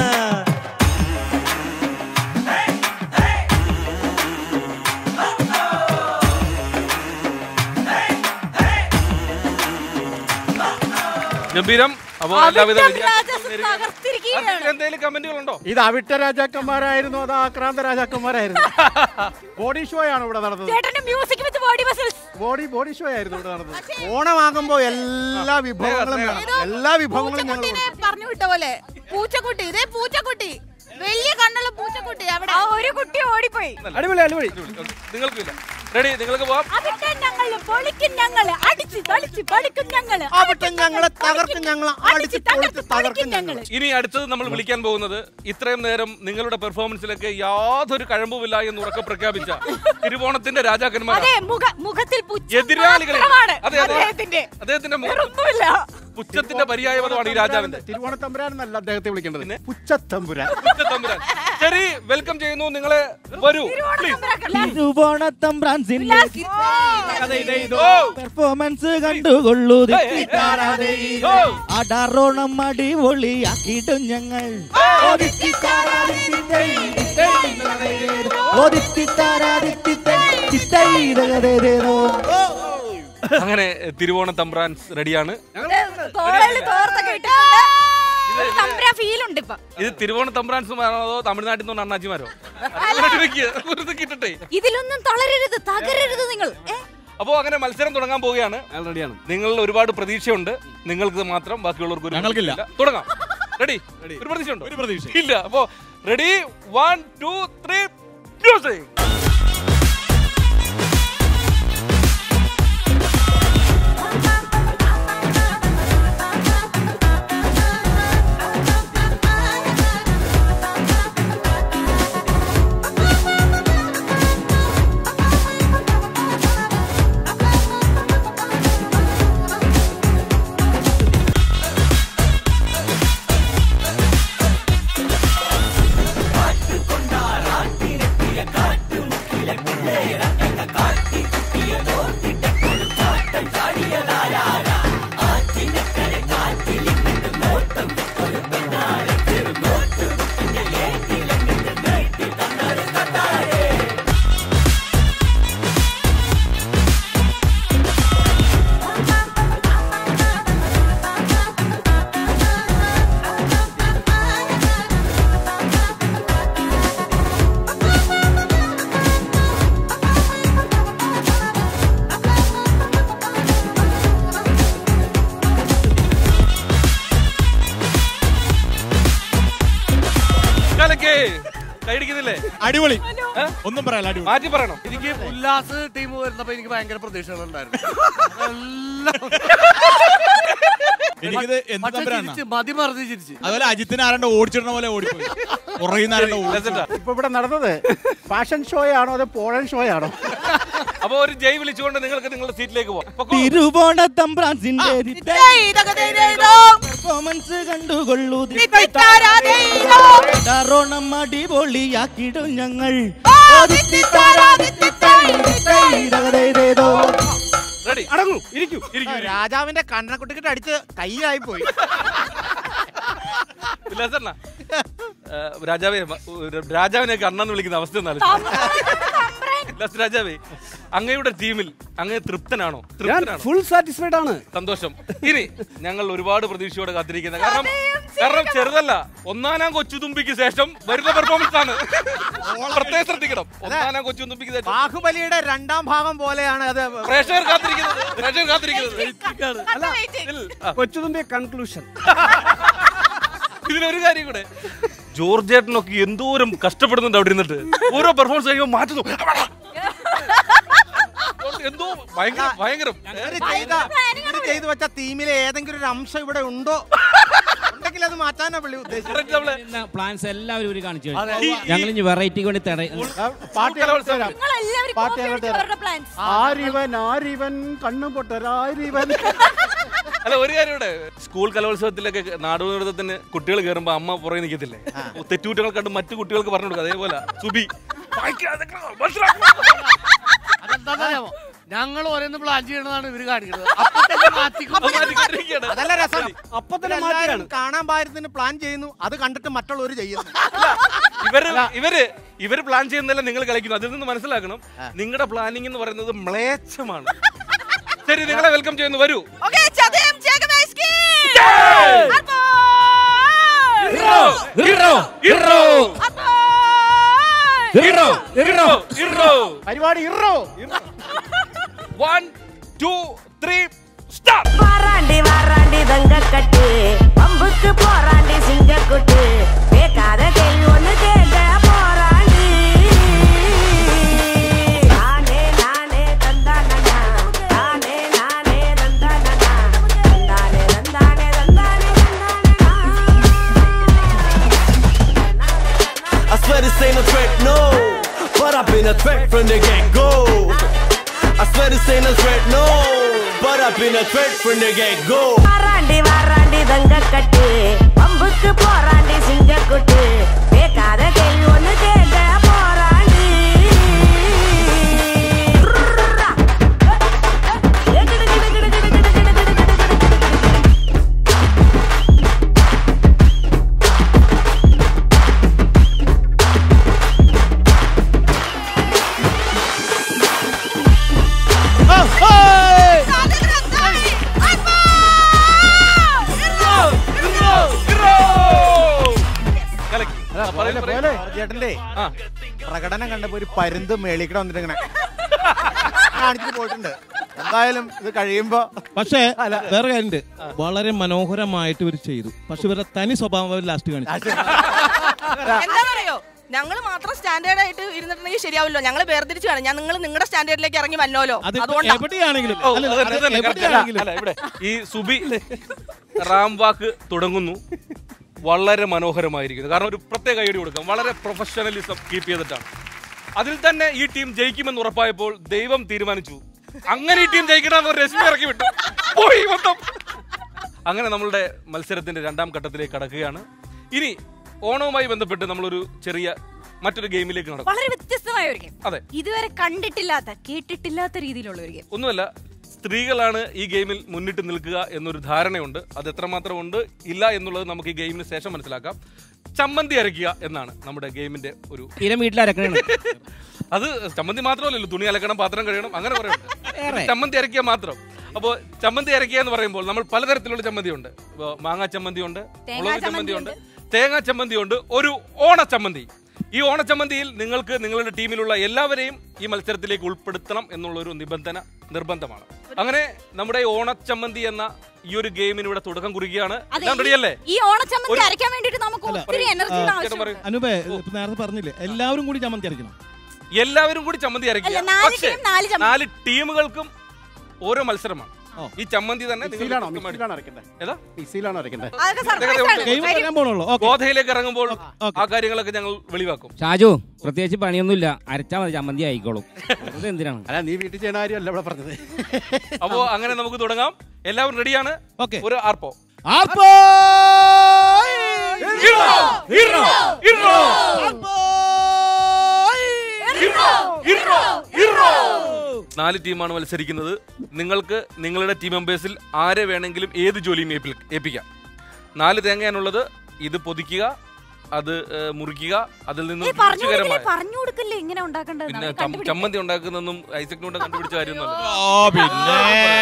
ഗംഭീരം അപ്പോ എല്ലാവിധ അവിട്ടം വിജയ- രാജാസ് തകർത്തിരിക്കുകയാണ് എന്തെങ്കിലും കമന്റുകൾ ഉണ്ടോ ഇത് അവിട്ട രാജാക്കന്മാരായിരുന്നു അത് ആക്രാന്ത രാജാക്കന്മാരായിരുന്നു ബോഡി ഷോ ആണ് ഇവിടെ നടന്നത് ചേട്ടന്റെ മ്യൂസിക് വെച്ച് body muscles body body show ആയിരുന്നു ഇവിടെ നടന്നത് ഓണമാകുമ്പോ എല്ലാ വിഭവങ്ങളും വേണം എല്ലാ വിഭവങ്ങളും ഞങ്ങൾ പൂച്ചക്കുട്ടീനെ പറഞ്ഞു വിട്ട പോലെ പൂച്ചക്കുട്ടി ഇതേ പൂച്ചക്കുട്ടി വലിയ കണ്ണുള്ള പൂച്ചക്കുട്ടി അവിടെ ആ ഒരു കുട്ടി ഓടിപ്പോയി അടിപൊളി അടിപൊളി നിങ്ങൾക്കില്ല റെഡി നിങ്ങൾക്ക് പോവാം അവിട്ടം ഞങ്ങള് പൊളിക്കും ഞങ്ങള് അടിച്ച് തളിച്ച് പൊളിക്കും ഞങ്ങള് അവിട്ടം ഞങ്ങള് തകർക്കും ഞങ്ങള് അടിച്ച് പൊളിച്ച് തകർക്കും ഞങ്ങള് ഇനി അടുത്തത് നമ്മൾ വിളിക്കാൻ പോകുന്നത് ഇത്രയും നേരം നിങ്ങളുടെ പെർഫോമൻസിലൊക്കെ യാതൊരു കഴമ്പുമില്ല എന്ന് ഉറക്കെ പ്രഖ്യാപിച്ച തിരുവോണത്തിന്റെ രാജാക്കന്മാർ അതെ മുഖ മുഖത്തിൽ പുച്ഛം എതിരാളികളെ മാത്രമാണ് അതെ അതെ അദ്ദേഹത്തിന്റെ അദ്ദേഹത്തിന്റെ മു- വേറൊന്നുമില്ല പുച്ഛത്തിന്റെ പര്യായപദമാണ് ഈ രാജാവിന്റെ തിരുവോണത്തമ്പുരാൻ എന്നല്ല അദ്ദേഹത്തെ വിളിക്കേണ്ടത് പുച്ചത്തമ്പുരാൻ പുച്ഛത്തമ്പുരാൻ. ശരി വെൽക്കം ചെയ്യുന്നു നിങ്ങളെ വരൂ പ്ലീസ് തിരുവോണത്തമ്പ്രാൻസിന്റെ ഓ പെർഫോമൻസ് കണ്ടുകൊള്ളൂ ഏയ്, ഏയ്, ഏയ്. ഓ. അടാറോണം അടിപൊളിയാക്കിയിട്ടും ഞങ്ങൾ അങ്ങനെ തിരുവോണ തമ്പ്രാൻസ് റെഡിയാണ് തോളല് തോർത്തൊക്കെ ഇട്ടിട്ടുണ്ട് ഒരു തമ്പ്ര ഫീൽ ഉണ്ട് ഇപ്പൊ ഇത് തിരുവോണ തമ്പ്രാൻസുമാരോ അതോ തമിഴ്നാട്ടിൽ നിന്ന് അണ്ണാച്ചിമാരോ കിട്ടട്ടെ ഇതിലൊന്നും തളരരുത് തകരരുത് നിങ്ങൾ ഏ? അപ്പോ അങ്ങനെ മത്സരം തുടങ്ങാൻ പോവുകയാണ് റെഡിയാണ് നിങ്ങൾ ഒരുപാട് പ്രതീക്ഷയുണ്ട് നിങ്ങൾക്ക് മാത്രം ബാക്കിയുള്ളവർക്ക് ഒരു ഞങ്ങൾക്കില്ല. പ്രതീക്ഷയില്ല. തുടങ്ങാം റെഡി ഒരു പ്രതീക്ഷ ഉണ്ടോ ഒരു പ്രതീക്ഷ ഇല്ല അപ്പോ ready one two three music കലക്കേ കൈയടിക്കുന്നില്ലേ അടിപൊളി ഒന്നും പറയാല്ല അടിപൊളി മാറ്റി പറയണം എനിക്ക് ഉല്ലാസ് ടീം വരുന്നപ്പോ എനിക്ക് ഭയങ്കര പ്രതീക്ഷകളുണ്ടായിരുന്നു എനിക്കിത് എന്ത് പക്ഷേ തമ്പുരാനാ? ചിരിച്ച്, മതി മറന്ന് ചിരിച്ച് അതുപോലെ അജിത്തിന് ആരണ്ട് ഓടിച്ചിടുന്ന പോലെ ഓടിപ്പോയി പുറകിൽ ആരണ്ട് ഇപ്പൊ ഇവിടെ നടന്നത് ഫാഷൻ ഷോ ആണോ അതോ പോളൻ ഷോ ആണോ അപ്പൊ ഒരു ജയ് വിളിച്ചുകൊണ്ട് നിങ്ങൾക്ക് നിങ്ങളുടെ സീറ്റിലേക്ക് പോവാം തിരുവോണത്തമ്പ്രാൻസിന്റെ പെർഫോമൻസ് കണ്ടുകൊള്ളൂ തറോണം അടിപൊളിയാക്കിടും ഞങ്ങൾ റെഡി അടങ്ങൂ ഇരിക്കൂ രാജാവിന്റെ കണ്ണക്കുട്ടിക്കിട്ട് അടിച്ച് കയ്യിലായി പോയി ഉല്ലാസണ്ണ രാജാവേ മ- ഒരു രാജാവിനെ കണ്ണെന്ന് വിളിക്കുന്ന അവസ്ഥ ഒന്നാണ് ഉല്ലാസ് രാജാവേ അങ്ങയുടെ ടീമിൽ അങ്ങ് തൃപ്തനാണോ ഞാൻ തൃപ്തനാണോ ഫുൾ സാറ്റിസ്ഫൈഡ് ആണ് സന്തോഷം ഇനി ഞങ്ങൾ ഒരുപാട് പ്രതീക്ഷയോടെ കാത്തിരിക്കുന്നത് കാരണം കാരണം ചെറുതല്ല ഒന്നാനാം കൊച്ചുതുമ്പിക്ക് ശേഷം വരുന്ന പെർഫോമൻസ് ആണ് പ്രത്യേകം ശ്രദ്ധിക്കണം ഒന്നാനാം കൊച്ചുതുമ്പിക്ക് ശേഷം ബാഹുബലിയുടെ രണ്ടാം ഭാഗം പോലെയാണ് അത് പ്രേക്ഷകർ കാത്തിരിക്കുന്നത് പ്രേക്ഷകർ കാത്തിരിക്കുന്നത് അല്ല കൊച്ചുതുമ്പിയ കൺക്ലൂഷൻ ഇതിലൊരു കാര്യം കൂടെ ജോർജ് ഏട്ടനൊക്കെ എന്തോരം കഷ്ടപ്പെടുന്നുണ്ട് അവിടെ ഇരുന്നിട്ട് ഓരോ പെർഫോമൻസ് കഴിയുമ്പോൾ മാറ്റുന്നു എന്തോ ഭയങ്കര ഭയങ്കരം ഇവര് ചെയ്ത ഇവര് ചെയ്തു വെച്ച തീമിലെ ഏതെങ്കിലും ഒരു അംശം ഇവിടെ ഉണ്ടോ ഉണ്ടെങ്കിൽ അത് മാറ്റാനാ പുള്ളി ഉദ്ദേശിച്ചത് പ്ലാൻസ് എല്ലാവരും ഇവര് കാണിച്ചു അതെ. ഞങ്ങൾ ഇനി വെറൈറ്റിക്ക് വേണ്ടി തട പാട്ട് ഞങ്ങൾക്ക് തരാം നിങ്ങളെല്ലാവരും പാട്ട് copy ഞങ്ങൾക്ക് അടിച്ച് തരാം അവരുടെ plans. ആരിവൻ ആരിവൻ കണ്ണു പൊട്ടരാരിവൻ അല്ല ഒരു കാര്യം ഇവിടെ സ്കൂൾ കലോത്സവത്തിലൊക്കെ നാടോനൃത്തത്തിന് കുട്ടികൾ കയറുമ്പോ അമ്മ പുറകെ നിൽക്കത്തില്ലേ തെറ്റുകുട്ടികൾ കണ്ട് മറ്റു കുട്ടികൾക്ക് പറഞ്ഞു കൊടുക്കുക അതേപോലെ സുബി വായിക്കാതെ മനസ്സിലാക്കണം. അതെന്താണെന്നറിയാമോ ഞങ്ങൾ ഓരോന്ന് പ്ലാൻ ചെയ്യണതാണ് ഇവര് കാണിക്കുന്നത് അപ്പൊ തന്നെ മാറ്റിക്കൊണ്ട് അതല്ല രസം അപ്പൊ തന്നെ എല്ലാവരും മാറ്റിയാണ് കാണാൻ പാരത്തിന് പ്ലാൻ ചെയ്യുന്നു അത് കണ്ടിട്ട് മറ്റുള്ളവർ ചെയ്യുന്നു ഇവര് ഇവര് ഇവര് പ്ലാൻ ചെയ്യുന്നതല്ല നിങ്ങൾ കളിക്കുന്നു അതിൽ നിന്ന് മനസ്സിലാക്കണം നിങ്ങളുടെ പ്ലാനിങ് എന്ന് പറയുന്നത് മ്ലേച്ഛമാണ് ശരി നിങ്ങളെ വെൽക്കം ചെയ്യുന്നു വരൂ ഓക്കേ ചതയം ജഗമേസ്കി hero hero hero hero hero hero പരിപാടി ഇറോ വൺ ടു ത്രീ സ്റ്റാർട്ട് வாராண்டி வாராண்டி தங்க கட்டு பம்புக்கு போராண்டி சிங்கக்குட்டு கேட்காத கேள்வி ஒண்ணு கேட்க போராண்டி நானே நானே தந்தானே நானே நானே தந்தானே தந்தானே தந்தானே தந்தானே I swear this ain't a threat, no. But I've been a threat from the get go. I swear this ain't a threat, no. But I've been a threat from the get go. வாராண்டி வாராண்டி தங்க கட்டு பம்புக்கு போராண்டி சிங்கக்குட்டு கேட்காத கேள்வி ஒண்ணு கேட்க போராண்டி ചേട്ടന്റെ പ്രകടനം കണ്ടപ്പോ ഒരു പരുന്ത് മേളിക്കട വന്നിട്ട് ഇങ്ങനെ കാണിച്ചിട്ട് പോയിട്ടുണ്ട് എന്തായാലും ഇത് കഴിയുമ്പോ പക്ഷേ വേറെ കാര്യമുണ്ട് വളരെ മനോഹരമായിട്ട് ഇവർ ചെയ്തു പക്ഷെ ഇവരുടെ തനി സ്വഭാവം ലാസ്റ്റ് കാണിച്ചു എന്താണെന്നറിയോ ഞങ്ങൾ മാത്രം സ്റ്റാൻഡേർഡ് ആയിട്ട് ഇരുന്നിട്ടുണ്ടെങ്കിൽ ശരിയാവില്ലോ ഞങ്ങൾ വേർതിരിച്ച് കാണും ഞാൻ നിങ്ങൾ നിങ്ങളുടെ സ്റ്റാൻഡേർഡിലേക്ക് ഇറങ്ങി വന്നോലോ അതുകൊണ്ടാ എവിടെയാണെങ്കിലും ഓ, അല്ല, അത് തന്നെ, അല്ല, correct. എവിടെയാണെങ്കിലും. അല്ല, ഇവിടെ ഈ സുബി റാം വാക്ക് തുടങ്ങുന്നു വളരെ മനോഹരമായിരിക്കുന്നു കാരണം ഒരു പ്രത്യേക ഐഡിയ കൊടുക്കാം വളരെ പ്രൊഫഷണലിസം കീപ്പ് ചെയ്തിട്ടാണ് അതിൽ തന്നെ ഈ ടീം ജയിക്കുമെന്ന് ഉറപ്പായപ്പോൾ ദൈവം തീരുമാനിച്ചു അങ്ങനെ ഈ ടീം ജയിക്കണമെന്ന് ഒരു രശ്മി ഇറക്കി വിട്ടു പോയി മൊത്തം അങ്ങനെ നമ്മളുടെ മത്സരത്തിന്റെ രണ്ടാം ഘട്ടത്തിലേക്ക് കടക്കുകയാണ് ഇനി ഓണവുമായി ബന്ധപ്പെട്ട് നമ്മളൊരു ചെറിയ മറ്റൊരു ഗെയിമിലേക്ക് നടക്കും വളരെ വ്യത്യസ്തമായ ഒരു ഗെയിം അതെ ഇതുവരെ കണ്ടിട്ടില്ലാത്ത കേട്ടിട്ടില്ലാത്ത രീതിയിലുള്ള ഒരു ഗെയിം ഒന്നുമല്ല സ്ത്രീകളാണ് ഈ ഗെയിമിൽ മുന്നിട്ട് നിൽക്കുക എന്നൊരു ധാരണയുണ്ട് അത് എത്രമാത്രം ഉണ്ട് ഇല്ല എന്നുള്ളത് നമുക്ക് ഈ ഗെയിമിന് ശേഷം മനസ്സിലാക്കാം ചമ്മന്തി അരയ്ക്കുക എന്നാണ് നമ്മുടെ ഗെയിമിന്റെ ഒരു സ്ഥിരം വീട്ടിൽ അരക്കണേ അത് ചമ്മന്തി മാത്രമല്ലല്ലോ തുണി അലക്കണം പാത്രം കഴിയണം അങ്ങനെ വേറെ. പറയുന്നത് ചമ്മന്തി അരയ്ക്കുക മാത്രം അപ്പോൾ ചമ്മന്തി അരയ്ക്കുക എന്ന് പറയുമ്പോൾ നമ്മൾ പലതരത്തിലുള്ള ചമ്മന്തി ഉണ്ട് ഇപ്പോ മാങ്ങാ ചമ്മന്തി ഉണ്ട് തേങ്ങാ മുളക് ചമ്മന്തി ചമ്മന്തി ഉണ്ട് തേങ്ങാ ചമ്മന്തി ഉണ്ട് ഒരു ഓണച്ചമ്മന്തി ഈ ഓണച്ചമ്മന്തിയിൽ നിങ്ങൾക്ക് നിങ്ങളുടെ ടീമിലുള്ള എല്ലാവരെയും ഈ മത്സരത്തിലേക്ക് ഉൾപ്പെടുത്തണം എന്നുള്ള ഒരു നിബന്ധന നിർബന്ധമാണ് അങ്ങനെ നമ്മുടെ ഈ ഓണച്ചമ്മന്തി എന്ന ഈ ഒരു ഗെയിമിന് ഇവിടെ തുടക്കം കുറിക്കുകയാണ് അതെ, എല്ലാം റെഡിയല്ലേ ഈ ഓണച്ചമ്മന്തി അരയ്ക്കാൻ വേണ്ടിട്ട് നമുക്ക് ഒത്തിരി എനർജിയുടെ ആവശ്യമുണ്ട് അനുപേ ഇപ്പൊ നേരത്തെ പറഞ്ഞില്ലേ എല്ലാവരും കൂടി ചമ്മന്തി അരയ്ക്കണം എല്ലാവരും കൂടി ചമ്മന്തി അരയ്ക്കുക അല്ല, നാല് പക്ഷേ ടീം, നാല് ചമ്മന്തി. നാല് ടീമുകൾക്കും ഓരോ മത്സരമാണ് ഈ ചമ്മന്തി തന്നെ നിങ്ങൾ മിക്സിയിലാണോ കൃത്യമായിട്ട് മിക്സിയിലാണോ അരയ്ക്കണ്ടേ ഏതാ മിക്സിയിലാണോ അരയ്ക്കണ്ടേ അതൊക്കെ surprise ആണ്. ഗെയിം വരാൻ പോണുള്ളൂ ഓക്കെ ഗോധയിലേക്ക് ഇറങ്ങുമ്പോൾ ആ കാര്യങ്ങളൊക്കെ ഞങ്ങൾ വെളിവാക്കും ഷാജു പ്രത്യേകിച്ച് പണിയൊന്നുമില്ല അരച്ചാ മതി ചമ്മന്തി ആയിക്കോളും അത് എന്തിനാണ് അല്ല നീ വീട്ടിൽ ചെയ്യണ കാര്യമല്ല ഇവിടെ പറഞ്ഞത് അപ്പോ അങ്ങനെ നമുക്ക് തുടങ്ങാം എല്ലാവരും റെഡിയാണ് ഓക്കെ ഒരു ആർപ്പോ ആർപ്പോ ഇർറോ, ഇർറോ, ഇർറോ. ഇർറോ, ഇർറോ. നാല് ടീമാണ് മത്സരിക്കുന്നത് നിങ്ങൾക്ക് നിങ്ങളുടെ ടീം മെമ്പേഴ്സിൽ ആരെ വേണമെങ്കിലും ഏത് ജോലിയും ഏൽപ്പി- ഏൽപ്പിക്കാം നാല് തേങ്ങയാണുള്ളത് ഇത് പൊതിക്കുക അത് ഏ, മുറിക്കുക അതിൽ നിന്ന് ഏയ് പറഞ്ഞു കൊടുക്കല്ലേ രുചികരമായ പറഞ്ഞു കൊടുക്കല്ലേ എങ്ങനെ ഉണ്ടാക്കേണ്ടത് പിന്നെ ചം- ചമ്മന്തി ഉണ്ടാക്കുന്നതൊന്നും ഐസക്കിനോട് കണ്ടുപിടിച്ച കാര്യമൊന്നുമല്ല ഓ പിന്നെ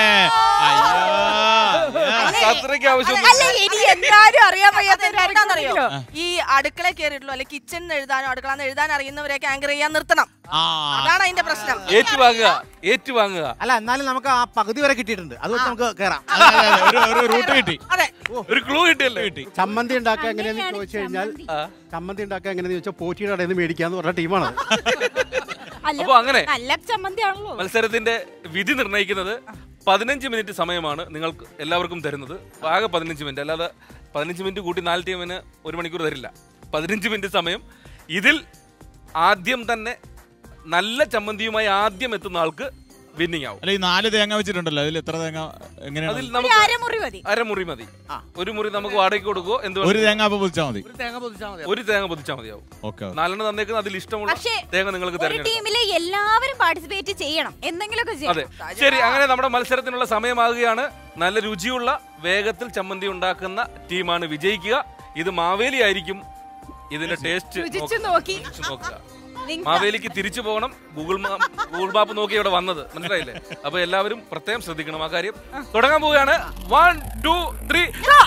അത്രയ്ക്ക് ആവശ്യം അല്ല ഇനി എന്താരും അറിയാൻ വയ്യാത്ത എന്താണെന്നറിയോ ഈ അടുക്കള കയറിയിട്ടുള്ളൂ അല്ലെ കിച്ചണിൽ എഴുതാനോ അടുക്കളന്ന് എഴുതാൻ അറിയുന്നവരെയൊക്കെ ആങ്കർ ചെയ്യാൻ നിർത്തണം അതാണ് അതിന്റെ പ്രശ്നം ഏറ്റുവാങ്ങുക ഏറ്റുവാങ്ങുക അല്ല എന്നാലും നമുക്ക് ആ പകുതി വരെ കിട്ടിയിട്ടുണ്ട് അത് വെച്ച് നമുക്ക് കയറാം റൂട്ട് കിട്ടി അതെ ഒരു ക്ലൂ കിട്ടിയല്ലേ ചമ്മന്തി ഉണ്ടാക്കുക എങ്ങനെയാന്ന് ചോദിച്ചു കഴിഞ്ഞാൽ ചമ്മന്തി ഉണ്ടാക്കുക എങ്ങനെയാന്ന് ചോദിച്ചാൽ പോറ്റിയുടെ കടയിൽ നിന്ന് മേടിക്കാന്ന് പറഞ്ഞ ടീമാണ് അപ്പൊ അങ്ങനെ നല്ല ചമ്മന്തി ആണല്ലോ മത്സരത്തിന്റെ വിധി നിർണ്ണയിക്കുന്നത് പതിനഞ്ച് മിനിറ്റ് സമയമാണ് നിങ്ങൾക്ക് എല്ലാവർക്കും തരുന്നത് ആകെ പതിനഞ്ച് മിനിറ്റ് അല്ലാതെ പതിനഞ്ച് മിനിറ്റ് കൂട്ടി നാല് ടീമിന് ഒരു മണിക്കൂർ തരില്ല പതിനഞ്ച് മിനിറ്റ് സമയം ഇതിൽ ആദ്യം തന്നെ നല്ല ചമ്മന്തിയുമായി ആദ്യം എത്തുന്ന ആൾക്ക് വിന്നിങ് ആവും അല്ല ഈ നാല് തേങ്ങ വെച്ചിട്ടുണ്ടല്ലോ അതിൽ എത്ര തേങ്ങ എങ്ങനെയാണ് അതിൽ ഒരു നമുക്ക് അരമുറി മതി അരമുറി മതി ഒരു മുറി നമുക്ക് വാടകയ്ക്ക് കൊടുക്കുവോ എന്ത് ഒരു തേങ്ങ അപ്പൊ പൊതിച്ചാൽ മതി തേങ്ങ പൊതിച്ചാൽ മതി ഒരു തേങ്ങ പൊതിച്ചാൽ മതിയാവും ഓക്കെ നാലെണ്ണം തന്നേക്കുന്ന അതിൽ ഇഷ്ടമുള്ള പക്ഷേ തേങ്ങ നിങ്ങൾക്ക് ഒരു തിരഞ്ഞെടുക്കാം ടീമിലെ എല്ലാവരും പാർട്ടിസിപ്പേറ്റ് ചെയ്യണം എന്തെങ്കിലുമൊക്കെ അതെ ചെയ്യണം ശരി അങ്ങനെ നമ്മുടെ മത്സരത്തിനുള്ള സമയമാകുകയാണ് നല്ല രുചിയുള്ള വേഗത്തിൽ ചമ്മന്തി ഉണ്ടാക്കുന്ന ടീമാണ് വിജയിക്കുക ഇത് മാവേലി ആയിരിക്കും ഇതിന്റെ ടേസ്റ്റ് രുചിച്ചു നോക്കി നോക്കുക നിങ്ങ- മാവേലിക്ക് തിരിച്ചു പോകണം ഗൂഗിൾ മാ- ഗൂഗിൾ മാപ്പ് നോക്കി ഇവിടെ വന്നത് മനസ്സിലായില്ലേ അപ്പൊ എല്ലാവരും പ്രത്യേകം ശ്രദ്ധിക്കണം ആ കാര്യം തുടങ്ങാൻ പോവുകയാണ് one two three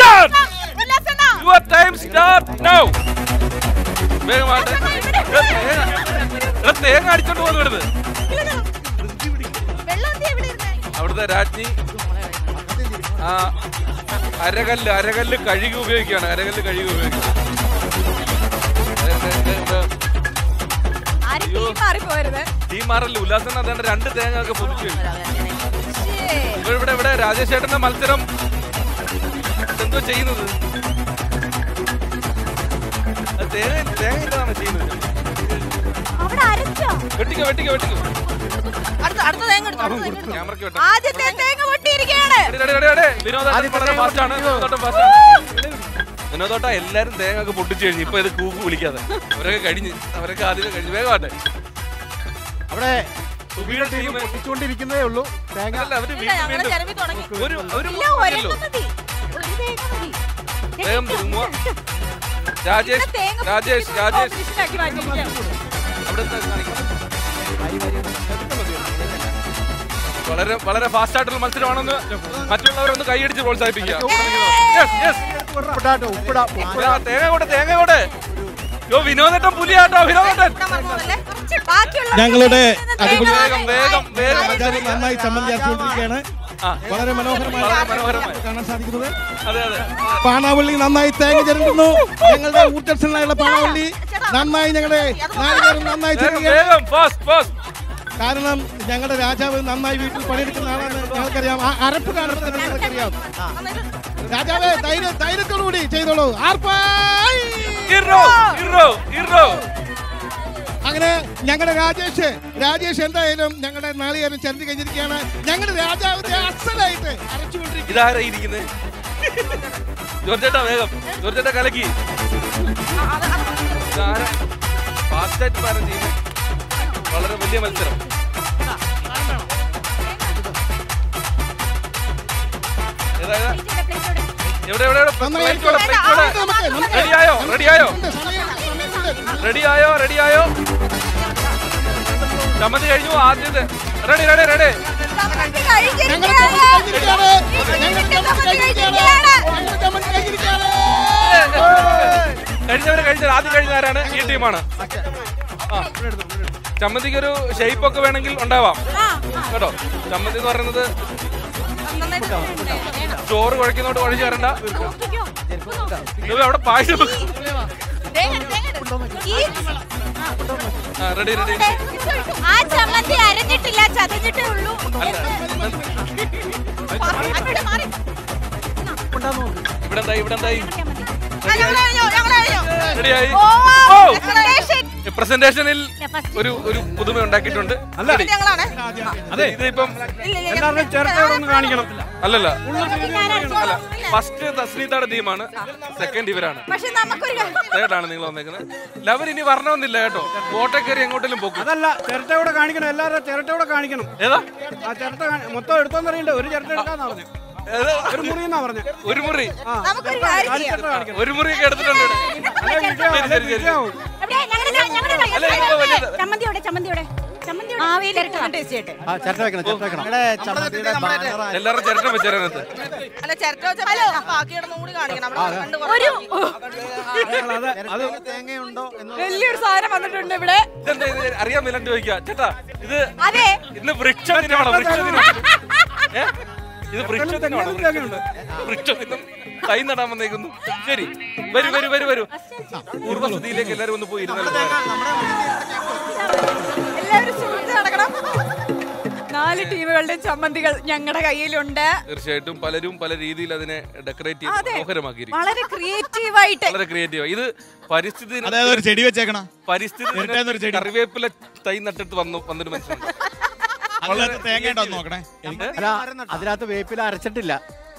your time start now വേഗമാട്ടെ എടാ, തേങ്ങ- എടാ, തേങ്ങ അടിച്ചോണ്ട് പോകുന്നു ഇവിടുന്ന് അവിടുത്തെ രാജ്ഞി ആ അരകല്ല് അരകല്ല് കഴുകി ഉപയോഗിക്കുകയാണ് അരകല്ല് കഴുകി ഉപയോഗിക്കുകയാണ് ആരും ടീം മാറിപ്പോരുത് ടീം മാറല്ല ഉല്ലാസന അതേണ്ട രണ്ട് തേങ്ങ ഒക്കെ പൊതിച്ചു ഇവിടെ ഇവിടെ ഇവിടെ രാജേഷ് ചേട്ടന്റെ മത്സരം എന്തോ ചെയ്യുന്നത് അത് തേങ്ങ തേങ്ങ ഇല്ലാതാണ് ചെയ്യുന്നത് അവിടെ അരച്ചോ വെട്ടിക്കോ വെട്ടിക്കോ വെട്ടിക്കോ അടുത്ത അടുത്ത തേങ്ങ എടുത്തു അടുത്ത തേങ്ങ എടുത്തു ക്യാമറയ്ക്ക് വെട്ടാം ആദ്യത്തെ തേങ്ങ പൊട്ടിയിരിക്കുകയാണ് എടി, എടി, എടി, എടി, വിനോദേട്ടൻ വളരെ fast ആണ്. വിനോദേട്ടൻ fast ആണ്. വിനോദേട്ട എല്ലാരും തേങ്ങ ഒക്കെ പൊട്ടിച്ചു കഴിഞ്ഞു ഇപ്പൊ ഇത് കൂക്ക് വിളിക്കാതെ അവരൊക്കെ കഴിഞ്ഞ് അവരൊക്കെ ആദ്യമേ കഴിഞ്ഞു വേഗമാട്ടെ അവിടെ സുബിയുടെ ടീം പൊട്ടിച്ചുകൊണ്ടിരിക്കുന്നതേ ഉള്ളൂ തേങ്ങ അല്ല അവര് ഇല്ല, വീണ്ടും ഞങ്ങള് വീണ്ടും ചിലവിൽ തുടങ്ങി ഒരു ഒരു ഇല്ല ഒരെണ്ണം മതി ഒരു തേങ്ങ മതി വേഗം തിരുങ്ങുക രാജേഷ് തേങ്ങ രാജേഷ് രാജേഷ് ഓപ്പറേഷൻ ആക്കി മാറ്റിയിരിക്കുകയാണ്. അവിടെ നിന്ന് കാണിക്കാം. വളരെ വളരെ ഫാസ്റ്റ് ആയിട്ടുള്ള മത്സരമാണെന്ന് മറ്റുള്ളവരൊന്ന് കൈയടിച്ച് പ്രോത്സാഹിപ്പിക്കുക Yes, yes. ഉപ്പിടാട്ടോ ഉപ്പിടാ ആ, തേങ്ങ കൂടെ തേങ്ങ കൂടെ യോ വിനോദേട്ടൻ പുലിയാട്ടോ വിനോദേട്ടൻ ഞങ്ങളുടെ അടിപൊളി വേഗം വേഗം വേഗം ആചാര്യം നന്നായി ചമ്മന്തി ആക്കിക്കൊണ്ടിരിക്കുകയാണ് വളരെ മനോഹരമായി വളരെ മനോഹരമായി കാണാൻ സാധിക്കുന്നത് അതെ അതെ പാണാവള്ളി നന്നായി തേങ്ങ ചിരണ്ടുന്നു ഞങ്ങളുടെ ഊട്ടക്ഷനായുള്ള പാണാവള്ളി നന്നായി ഞങ്ങളുടെ നാലുപേരും നന്നായി വേഗം ചിരണ്ടുകയാണ്. വേഗം ഫാസ്റ്റ് ഫാസ്റ്റ് കാരണം ഞങ്ങളുടെ രാജാവ് നന്നായി വീട്ടിൽ പണിയെടുക്കുന്ന ആളാണ് ഞങ്ങൾക്കറിയാം ആ അരപ്പ് കാണുമ്പോൾ തന്നെ ഞങ്ങൾക്കറിയാം രാജാവേ ധൈര്യം ധൈര്യത്തോടുകൂടി ചെയ്തോളൂ ആർപ്പായ്! ഇറോ ഇറോ ഇറോ അങ്ങനെ ഞങ്ങളുടെ രാജേഷ് രാജേഷ് എന്തായാലും ഞങ്ങളുടെ നാളികേരം ചരണ്ടി കഴിഞ്ഞിരിക്കുകയാണ് ഞങ്ങളുടെ രാജാവ് ദേ അസലായിട്ട് അരച്ചുകൊണ്ടിരിക്കുക ഇതാരാ ഇരിക്കുന്നത് ജോർജേട്ടാ വേഗം ജോർജേട്ടാ കലക്കി ഇതാരാ ഫാസ്റ്റായിട്ട് പാരം ചെയ്യുന്നത് വളരെ വലിയ മത്സരം ഏതാ, ഏതാ? എവിടെ എവിടെ എവിടെ? പ്ലേറ്റ് ഇവിടെ, പ്ലേറ്റ് ഇവിടെ. റെഡിയായോ റെഡിയായോ റെഡിയായോ റെഡിയായോ ചമ്മന്തി കഴിഞ്ഞു ആദ്യത്തെ റെഡി റെഡി റെഡി കഴിഞ്ഞവര് കഴിഞ്ഞവർ ആദ്യം കഴിഞ്ഞ ആരാണ് ഈ ടീമാണ് ആ ചമ്മന്തിക്ക് ഒരു ഷേപ്പ് ഒക്കെ വേണമെങ്കിൽ ഉണ്ടാവാം കേട്ടോ ചമ്മന്തി എന്ന് പറയുന്നത് ചോറ് കുഴക്കുന്നോണ്ട് കുഴച്ച് തരണ്ട ഇത് അവിടെ പായസം റെഡി റെഡി ആ ചമ്മന്തി അരഞ്ഞിട്ടില്ല ചതഞ്ഞിട്ടേ ഉള്ളൂ ഇവിടെ എന്തായി ഇവിടെ എന്തായി ഞങ്ങളെ കഴിഞ്ഞു, ഞങ്ങളെ കഴിഞ്ഞു. റെഡിയായി ഓ, ഓ presentation. പ്രസന്റേഷനിൽ ഒരു ഒരു പുതുമ ഉണ്ടാക്കിയിട്ടുണ്ട് Ready? ഞങ്ങളാണ് അതെ ഇതിപ്പം എല്ലാവരുടെയും ചേർത്തോടൊന്ന് കാണിക്കണം അല്ലല്ല അല്ല ഫസ്റ്റ് തസ്നീതയുടെ ടീമാണ് സെക്കൻഡ് ഇവരാണ് പക്ഷെ നമുക്കൊരു തേർഡാണ് നിങ്ങൾ വന്നേക്കുന്നത് ലവർ ഇനി വരണമെന്നില്ല കേട്ടോ ബോട്ടെ കയറി എങ്ങോട്ടെങ്കിലും പോക്കും അതല്ല ചിരട്ട കൂടെ കാണിക്കണം എല്ലാവരും ചിരട്ട കൂടെ കാണിക്കണം ഏതാ ആ ചിരട്ട കാണി- മൊത്തം എടുത്തോന്നറിയണ്ട ഒരു ചിരട്ട എടുക്കാന്നാ പറഞ്ഞു ഒരു മുറി എന്നാ പറഞ്ഞു ഒരു മുറി നമുക്കൊരു കാര്യം ചെയ്യാം. ഒരു മുറിയൊക്കെ എടുത്തിട്ടുണ്ട് ഇവിടെ. ശരി, ശരി, ശരി. അല്ല, ഇപ്പൊ വലുത്. ചമ്മന്തിയോടെ ചമ്മന്തിയോടെ ടേസ്റ്റ് ചെയ്യട്ടെ ആ ചിരട്ട വെക്കണം ചിരട്ട വെക്കണം എല്ലാവരും ചിരട്ടം വെച്ചേരകത്ത് അല്ല ചിരട്ട വെച്ച ബാക്കിയുടെ കൂടി കാണിക്കണം അവിടെ കണ്ട് ഒരു തേങ്ങയുണ്ടോ എന്ന് വലിയൊരു സാധനം വന്നിട്ടുണ്ട് ഇവിടെ ഇതെന്താ ഇത് അറിയാൻ മേലാണ്ട് ചോദിക്കുക ചേട്ടാ ഇത് അതെ ഇന്ന് വൃക്ഷ ദിനമാണോ വൃക്ഷ ദിനം ഏ? ഇത് വൃക്ഷ ദിനമാണോ വൃക്ഷ ദിനം തൈ നടാൻ വന്നേക്കുന്നു ശരി വരൂ വരൂ വരൂ വരൂ പൂർവ്വസ്ഥിതിയിലേക്ക് എല്ലാവരും ഒന്ന് പോയി ഇരുന്നല്ലോ എല്ലാവരും സുഹൃത്ത് നടക്കണം നാല് ടീമുകളുടെ ചമ്മന്തികൾ ഞങ്ങളുടെ കയ്യിലുണ്ട് തീർച്ചയായിട്ടും പലരും പല രീതിയിൽ അതിനെ ഡെക്കറേറ്റ് ചെയ്ത് അതെ. മനോഹരമാക്കിയിരിക്കും വളരെ ക്രിയേറ്റീവ് ആയിട്ട് വളരെ ക്രിയേറ്റീവ് ഇത് പരിസ്ഥിതി ദിന- അതായത് ഒരു ചെടി വെച്ചേക്കണ പരിസ്ഥിതി ദിന- ഇരട്ടേന്നൊരു ചെടി. കറിവേപ്പില തൈ നട്ടിട്ട് വന്നു വന്നൊരു മനുഷ്യൻ അതിനകത്ത് തേങ്ങ ഉണ്ടോ എന്ന് നോക്കണേ അല്ല അതിനകത്ത് വേപ്പില അരച്ചിട്ടില്ല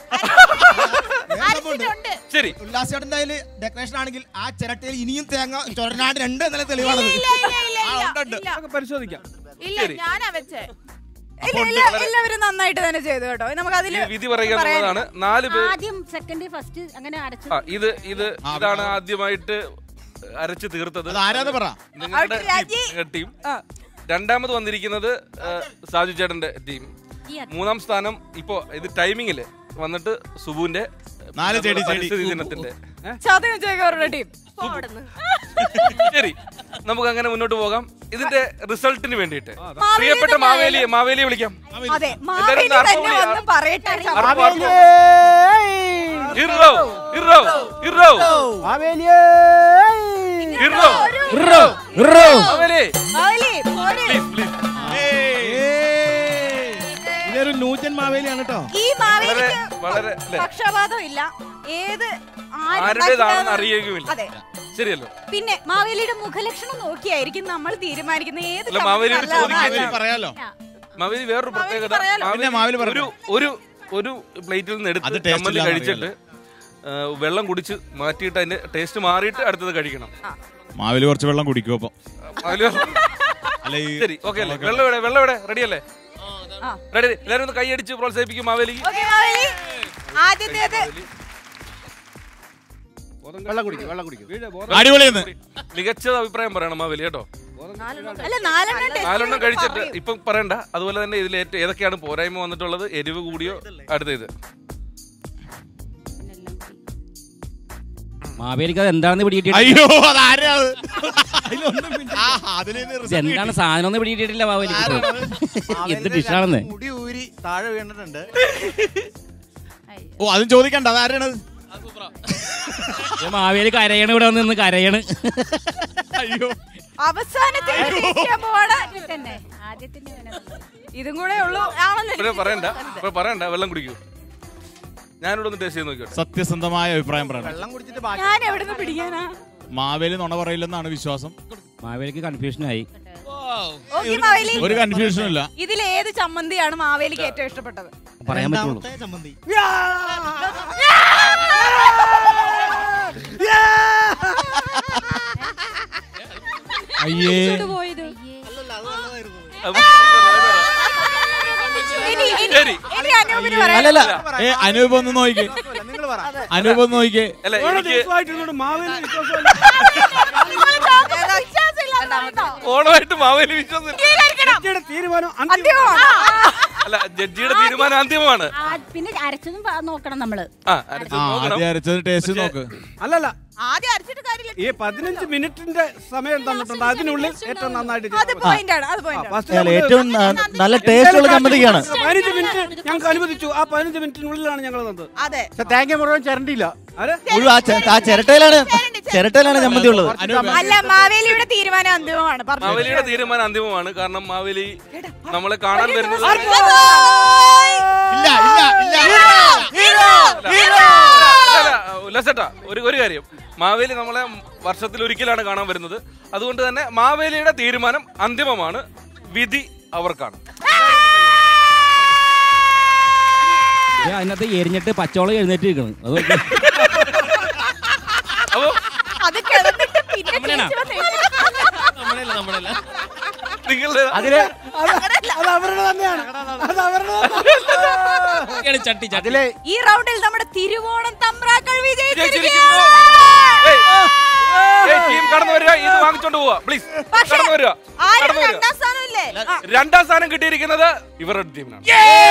ശരി ഉല്ലാസേട്ടന്റെ അതിൽ ഡെക്കറേഷൻ ആണെങ്കിൽ ആ ചിരട്ടയിൽ ഇനിയും തേങ്ങ ചൊരനാട് രണ്ട് എന്നല്ല തെളിവാണത് ഇല്ല, ഇല്ല, ഇല്ല, ആ, ഇല്ല, ഉണ്ട്, ഉണ്ട്. ഇല്ല. അതൊക്കെ പരിശോധിക്കാം ഇല്ല ശരി. ഞാനാ വെച്ചേ ഇല്ല, ഇല്ല, എല്ലാവരും നന്നായിട്ട് തന്നെ ചെയ്തു കേട്ടോ നമുക്ക് ഈ അതില് വിധി പറയുക എന്നുള്ളതാണ് നാല് പേർ ആദ്യം സെക്കൻഡ് ഫസ്റ്റ് അങ്ങനെ അടച്ചു ആ ഇത് ഇത് ഇതാണ് ആദ്യമായിട്ട് അരച്ച് തീർത്തത് അത് ആരാന്ന് പറ നിങ്ങളുടെ അവിടെ രാജി. ടീം രണ്ടാമത് വന്നിരിക്കുന്നത് ആ, സാജു ചേട്ടന്റെ ടീം മൂന്നാം സ്ഥാനം ഇപ്പോ ഇത് ടൈമിങ്ങില് വന്നിട്ട് സുബുവിന്റെ നാല് ചെടി, ചെടി. പരിസ്ഥിതി ദിനത്തിന്റെ ചതയം ചേക്കവരുടെ ടീം ശരി നമുക്ക് അങ്ങനെ മുന്നോട്ട് പോകാം ഇതിന്റെ റിസൾട്ടിന് വേണ്ടിയിട്ട് പ്രിയപ്പെട്ട മാവേലിയെ മാവേലിയെ വിളിക്കാം അതെ എല്ലാവരും മാവേലി ഒന്ന് തന്നെ അർപ്പണം വന്ന് പറയട്ടെ അർപ്പണം, അർപ്പണം. ഇറോ ഇറോ ഇറോ ഇറോ മാവേലി മാവേലി പോരെ. പ്ലീസ് പ്ലീസ് ഇതൊരു നൂറ്റൻ മാവേലിയാണ് കേട്ടോ ഈ മാവേലിക്ക് വളരെ അല്ലേ പക്ഷപാതം ഇല്ല ഏത് ആര് ആരുടേതാണെന്ന് ഉണ്ടാക്കിയതാണെന്ന് അറിയുകയുമില്ല അതെ ശരിയല്ലോ പിന്നെ മാവേലിയുടെ മുഖലക്ഷണം നോക്കിയായിരിക്കും നമ്മൾ തീരുമാനിക്കുന്ന ഏത് അല്ല, ചമ്മന്തി മാവേലിയോട് നല്ലതാ, ചോദിക്കുകയും നല്ലതാ. പറയാലോ മാവേലി വേറൊരു പ്രത്യേകത പിന്നെ മാവേലി മാവേലി പറഞ്ഞു. ഒരു ഒരു ഒരു പ്ലേറ്റിൽ നിന്ന് അത് എടുത്ത് taste ചമ്മന്തി ഇല്ലാന്ന് കഴിച്ചിട്ട് ആ, വെള്ളം കുടിച്ച് മാറ്റിയിട്ട് അതിന്റെ ടേസ്റ്റ് മാറിയിട്ട് അടുത്തത് കഴിക്കണം മാവില് കുറച്ച് വെള്ളം കുടിക്കും അപ്പൊ മാവേലി അല്ല ഈ ശരി ഓക്കെ അല്ലേ വെള്ളം എവിടെ വെള്ളം എവിടെ റെഡി അല്ലേ ആ. റെഡി എല്ലാവരും ഒന്ന് കൈയടിച്ച് പ്രോത്സാഹിപ്പിക്കും മാവേലിക്ക് ഓക്കേ, മാവേലി ആദ്യത്തേത് വെള്ളം കുടിക്കും വെള്ളം കുടിക്കും അടിപൊളിയെന്ന് മികച്ച അഭിപ്രായം പറയണം മാവേലി കേട്ടോ അല്ല നാലെണ്ണം taste നാലെണ്ണം ചെയ്തിട്ട് കഴിച്ചിട്ട് പറയും. ഇപ്പം പറയണ്ട അതുപോലെ തന്നെ ഇതിൽ ഏറ്റവും ഏതൊക്കെയാണ് പോരായ്മ വന്നിട്ടുള്ളത് എരിവ് കൂടിയോ അടുത്ത ഇത് മാവേലിക്ക് അത് എന്താണെന്ന് പിടികിട്ടില്ല അയ്യോ അതാരാ അത്? ആ, അതില് ഇത് ഇത് result എന്താണ് കിട്ടി. സാധനം ഒന്നും പിടികിട്ടിട്ടില്ല മാവേലിക്ക് എന്ത് ഡിഷാണെന്ന് മുടി ഊരി താഴെ വീണിട്ടുണ്ട് ഓ അതും ചോദിക്കണ്ട അതാരാണത് ഇത് മാവേലി കരയണ് ഇവിടെ വന്ന് നിന്ന് കരയണ് അയ്യോ അവസാനത്തെ ജയിക്കാൻ പോവാണ്. തന്നെ ആദ്യത്തിന്റെ ഇതും കൂടെ ഉള്ളൂ ആണെന്ന് ഇപ്പൊ പറയണ്ട ഇപ്പൊ പറയണ്ട വെള്ളം കുടിക്കൂ ഞാനിവിടെ ഒന്ന് ടേസ്റ്റ് ചെയ്ത് നോക്കിയോട്ടെ സത്യസന്ധമായ അഭിപ്രായം പറയണം വെള്ളം കുടിച്ചിട്ട് ഞാൻ എവിടെ നിന്ന് പിടിക്കാനാ മാവേലി നുണ പറയില്ലെന്നാണ് വിശ്വാസം മാവേലിക്ക് കൺഫ്യൂഷൻ ആയി ഓക്കേ, മാവേലി. ഒരു കൺഫ്യൂഷനും ഇല്ല ഇതിൽ ഏത് ചമ്മന്തിയാണ് മാവേലിക്ക് ഏറ്റവും ഇഷ്ടപ്പെട്ടത് പറയാൻ പറ്റുള്ളൂ ചമ്മന്തി അയ്യേ പോയത് ശരി. ഇനി അനൂപിന് പറയാം അല്ലല്ല ഏ അനൂപ് ഒന്ന് നോക്കിക്കേ നിങ്ങൾ പറ അനൂപ് ഒന്ന് നോക്കിക്കേ അല്ല ഓരോ എനിക്ക് ദിവസമായിട്ടിരുന്നോണ്ട് മാവേലി വിശ്വാസമില്ല. ഓണമായിട്ട് മാവേലി വിശ്വാസം ജഡ്ജിയുടെ തീരുമാനം അന്തിമ അല്ല ജഡ്ജിയുടെ തീരുമാനം അന്തിമമാണ് ആ, പിന്നെ അരച്ചതും പ- നോക്കണം നമ്മള് ആ അരച്ച് ആ നോക്കണം. ആദ്യം അരച്ചത് ടേസ്റ്റ് നോക്ക് അല്ലല്ല ആദ്യം അരച്ചിട്ട് കാര്യമില്ല ഈ പതിനഞ്ച് മിനിറ്റിന്റെ സമയം തന്നിട്ടുണ്ട് അതിനുള്ളിൽ ഏറ്റവും നന്നായിട്ട് അത് ചെയ്യണം. പോയിന്റ് ആണ് അത് പോയിന്റ് ആ, ആണ് first അല്ല, നമ്മള് ഏറ്റവും ന- നല്ല ടേസ്റ്റുള്ള ചമ്മന്തിക്കാണ് പതിനഞ്ച് മിനിറ്റ് ഞങ്ങൾക്ക് അനുവദിച്ചു ആ പതിനഞ്ച് മിനിറ്റിനുള്ളിലാണ് ഞങ്ങൾ തന്നത് അതെ പക്ഷെ തേങ്ങ മുഴുവൻ ചിരണ്ടിയില്ല ആര്? മുഴുവൻ ആ ചെ- ആ ചിരട്ടയിലാണ് ചിരട്ടയിലാണ് ചമ്മന്തി ഉള്ളത് അല്ല മാവേലിയുടെ തീരുമാനം അന്തിമമാണ് പറഞ്ഞു മാവേലിയുടെ തീരുമാനം അന്തിമമാണ് കാരണം മാവേലി നമ്മളെ കാണാൻ വരുന്നത് ഇല്ല ഇല്ല ഇല്ല അല്ല, ഉല്ലാസേട്ടാ ഒരു ഒരു കാര്യം മാവേലി നമ്മളെ വർഷത്തിൽ ഒരിക്കലാണ് കാണാൻ വരുന്നത് അതുകൊണ്ട് തന്നെ മാവേലിയുടെ തീരുമാനം അന്തിമമാണ് വിധി അവർക്കാണ് ഇത് അതിനകത്ത് എരിഞ്ഞിട്ട് പച്ചവളം എഴുന്നേറ്റ് ഇരിക്കണം അത് നോക്ക്. അപ്പോ അത് കിടന്നിട്ട് പിന്നെ നമ്മുടെയാണോ? തിരിച്ച് വന്ന് നിങ്ങളുടെ അതില് അത് അവരുടെ തന്നെയാണ് അത് അവരുടെ ഇതൊക്കെയാണ് ചട്ടി ചട്ടി അതിലെ ഈ റൗണ്ടിൽ നമ്മുടെ തിരുവോണം തമ്പ്രാക്കൾ വിജയിച്ചിരിക്കുന്നു. ഏയ്, ഏയ്, ടീം കടന്നു വരിക ഇത് വാങ്ങിച്ചോണ്ട് പോവാ പ്ലീസ് പക്ഷേ, കടന്നു വരിക ആരും കടന്നു വരിക രണ്ടാം സ്ഥാനമില്ലേ ആ, രണ്ടാം സ്ഥാനം കിട്ടിയിരിക്കുന്നത് ഇവരുടെ ടീമിനാണ്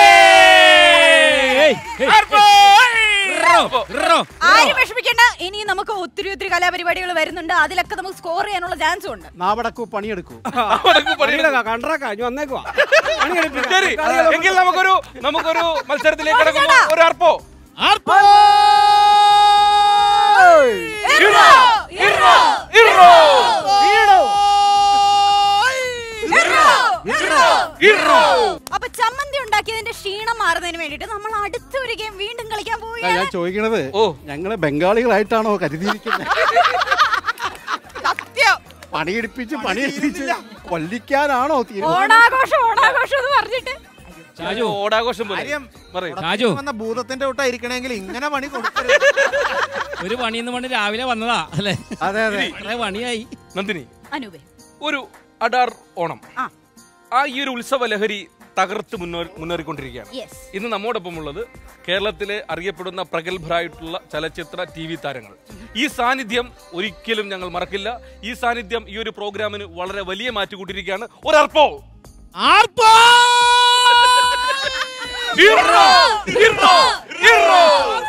അപ്പോ ആരും വിഷമിക്കണ്ട ഇനി നമുക്ക് ഒത്തിരി ഒത്തിരി കലാപരിപാടികൾ വരുന്നുണ്ട് അതിലൊക്കെ നമുക്ക് സ്കോർ ചെയ്യാനുള്ള ചാൻസും ഉണ്ട് നാവടക്കൂ പണിയെടുക്കൂ അവർക്ക് പണി- പണിയുടെ കണ്ട്രാക്കാ ഇനി വന്നേക്കുവാ പണിയെടുപ്പിക്കാം. ശരി എങ്കിൽ നമുക്കൊരു നമുക്കൊരു മത്സരത്തിലേക്ക് കിടക്കുമ്പോൾ ഒരു അർപ്പോ ഇറോ, ഇറോ, ഇറോ, ഇറോ, ഇറോ. അപ്പൊ ചമ്മന്തി ഉണ്ടാക്കിയതിന്റെ ക്ഷീണം മാറുന്നതിന് വേണ്ടിട്ട് നമ്മൾ അടുത്ത ഒരു ഗെയിം വീണ്ടും കളിക്കാൻ ആ, പോവുകയാണ് ഞാൻ ചോദിക്കണത് ഓ. ഞങ്ങളെ ബംഗാളികളായിട്ടാണോ കരുതിയിരിക്കുന്നത് സത്യം പണിയെടുപ്പിച്ച് പണിയെടുപ്പിച്ച് കൊല്ലിക്കാനാണോ തീരുമാനം ഓണാഘോഷം ഓണാഘോഷം എന്ന് പറഞ്ഞിട്ട് ഷാജു ഓടാഘോഷം പോലെ കാര്യം പറയൂ ഷാജു വന്ന ഭൂതത്തിന്റെ കൂട്ട ഇരിക്കണമെങ്കിൽ ഇങ്ങനെ പണി കൊടുക്കരുത് ഒരു പണിന്ന് പണ്ട് രാവിലെ വന്നതാ അല്ലേ അതെ അതെ കുറെ പണിയായി നന്ദിനി അനൂപേ ഒരു അഡാർ ഓണം ആ. ആ ഈ ഒരു ഉത്സവ ലഹരി തകർത്ത് മുന്നേറി മുന്നേറിക്കൊണ്ടിരിക്കുകയാണ് യെസ് ഇന്ന് നമ്മോടൊപ്പം ഉള്ളത് കേരളത്തിലെ അറിയപ്പെടുന്ന പ്രഗത്ഭരായിട്ടുള്ള ചലച്ചിത്ര ടി വി താരങ്ങൾ ഈ സാന്നിധ്യം ഒരിക്കലും ഞങ്ങൾ മറക്കില്ല ഈ സാന്നിധ്യം ഈ ഒരു പ്രോഗ്രാമിന് വളരെ വലിയ മാറ്റുകൂട്ടിയിരിക്കുകയാണ് ഒരർപ്പോ ആർപ്പോ ഇറോ, ഇറോ, ഇറോ.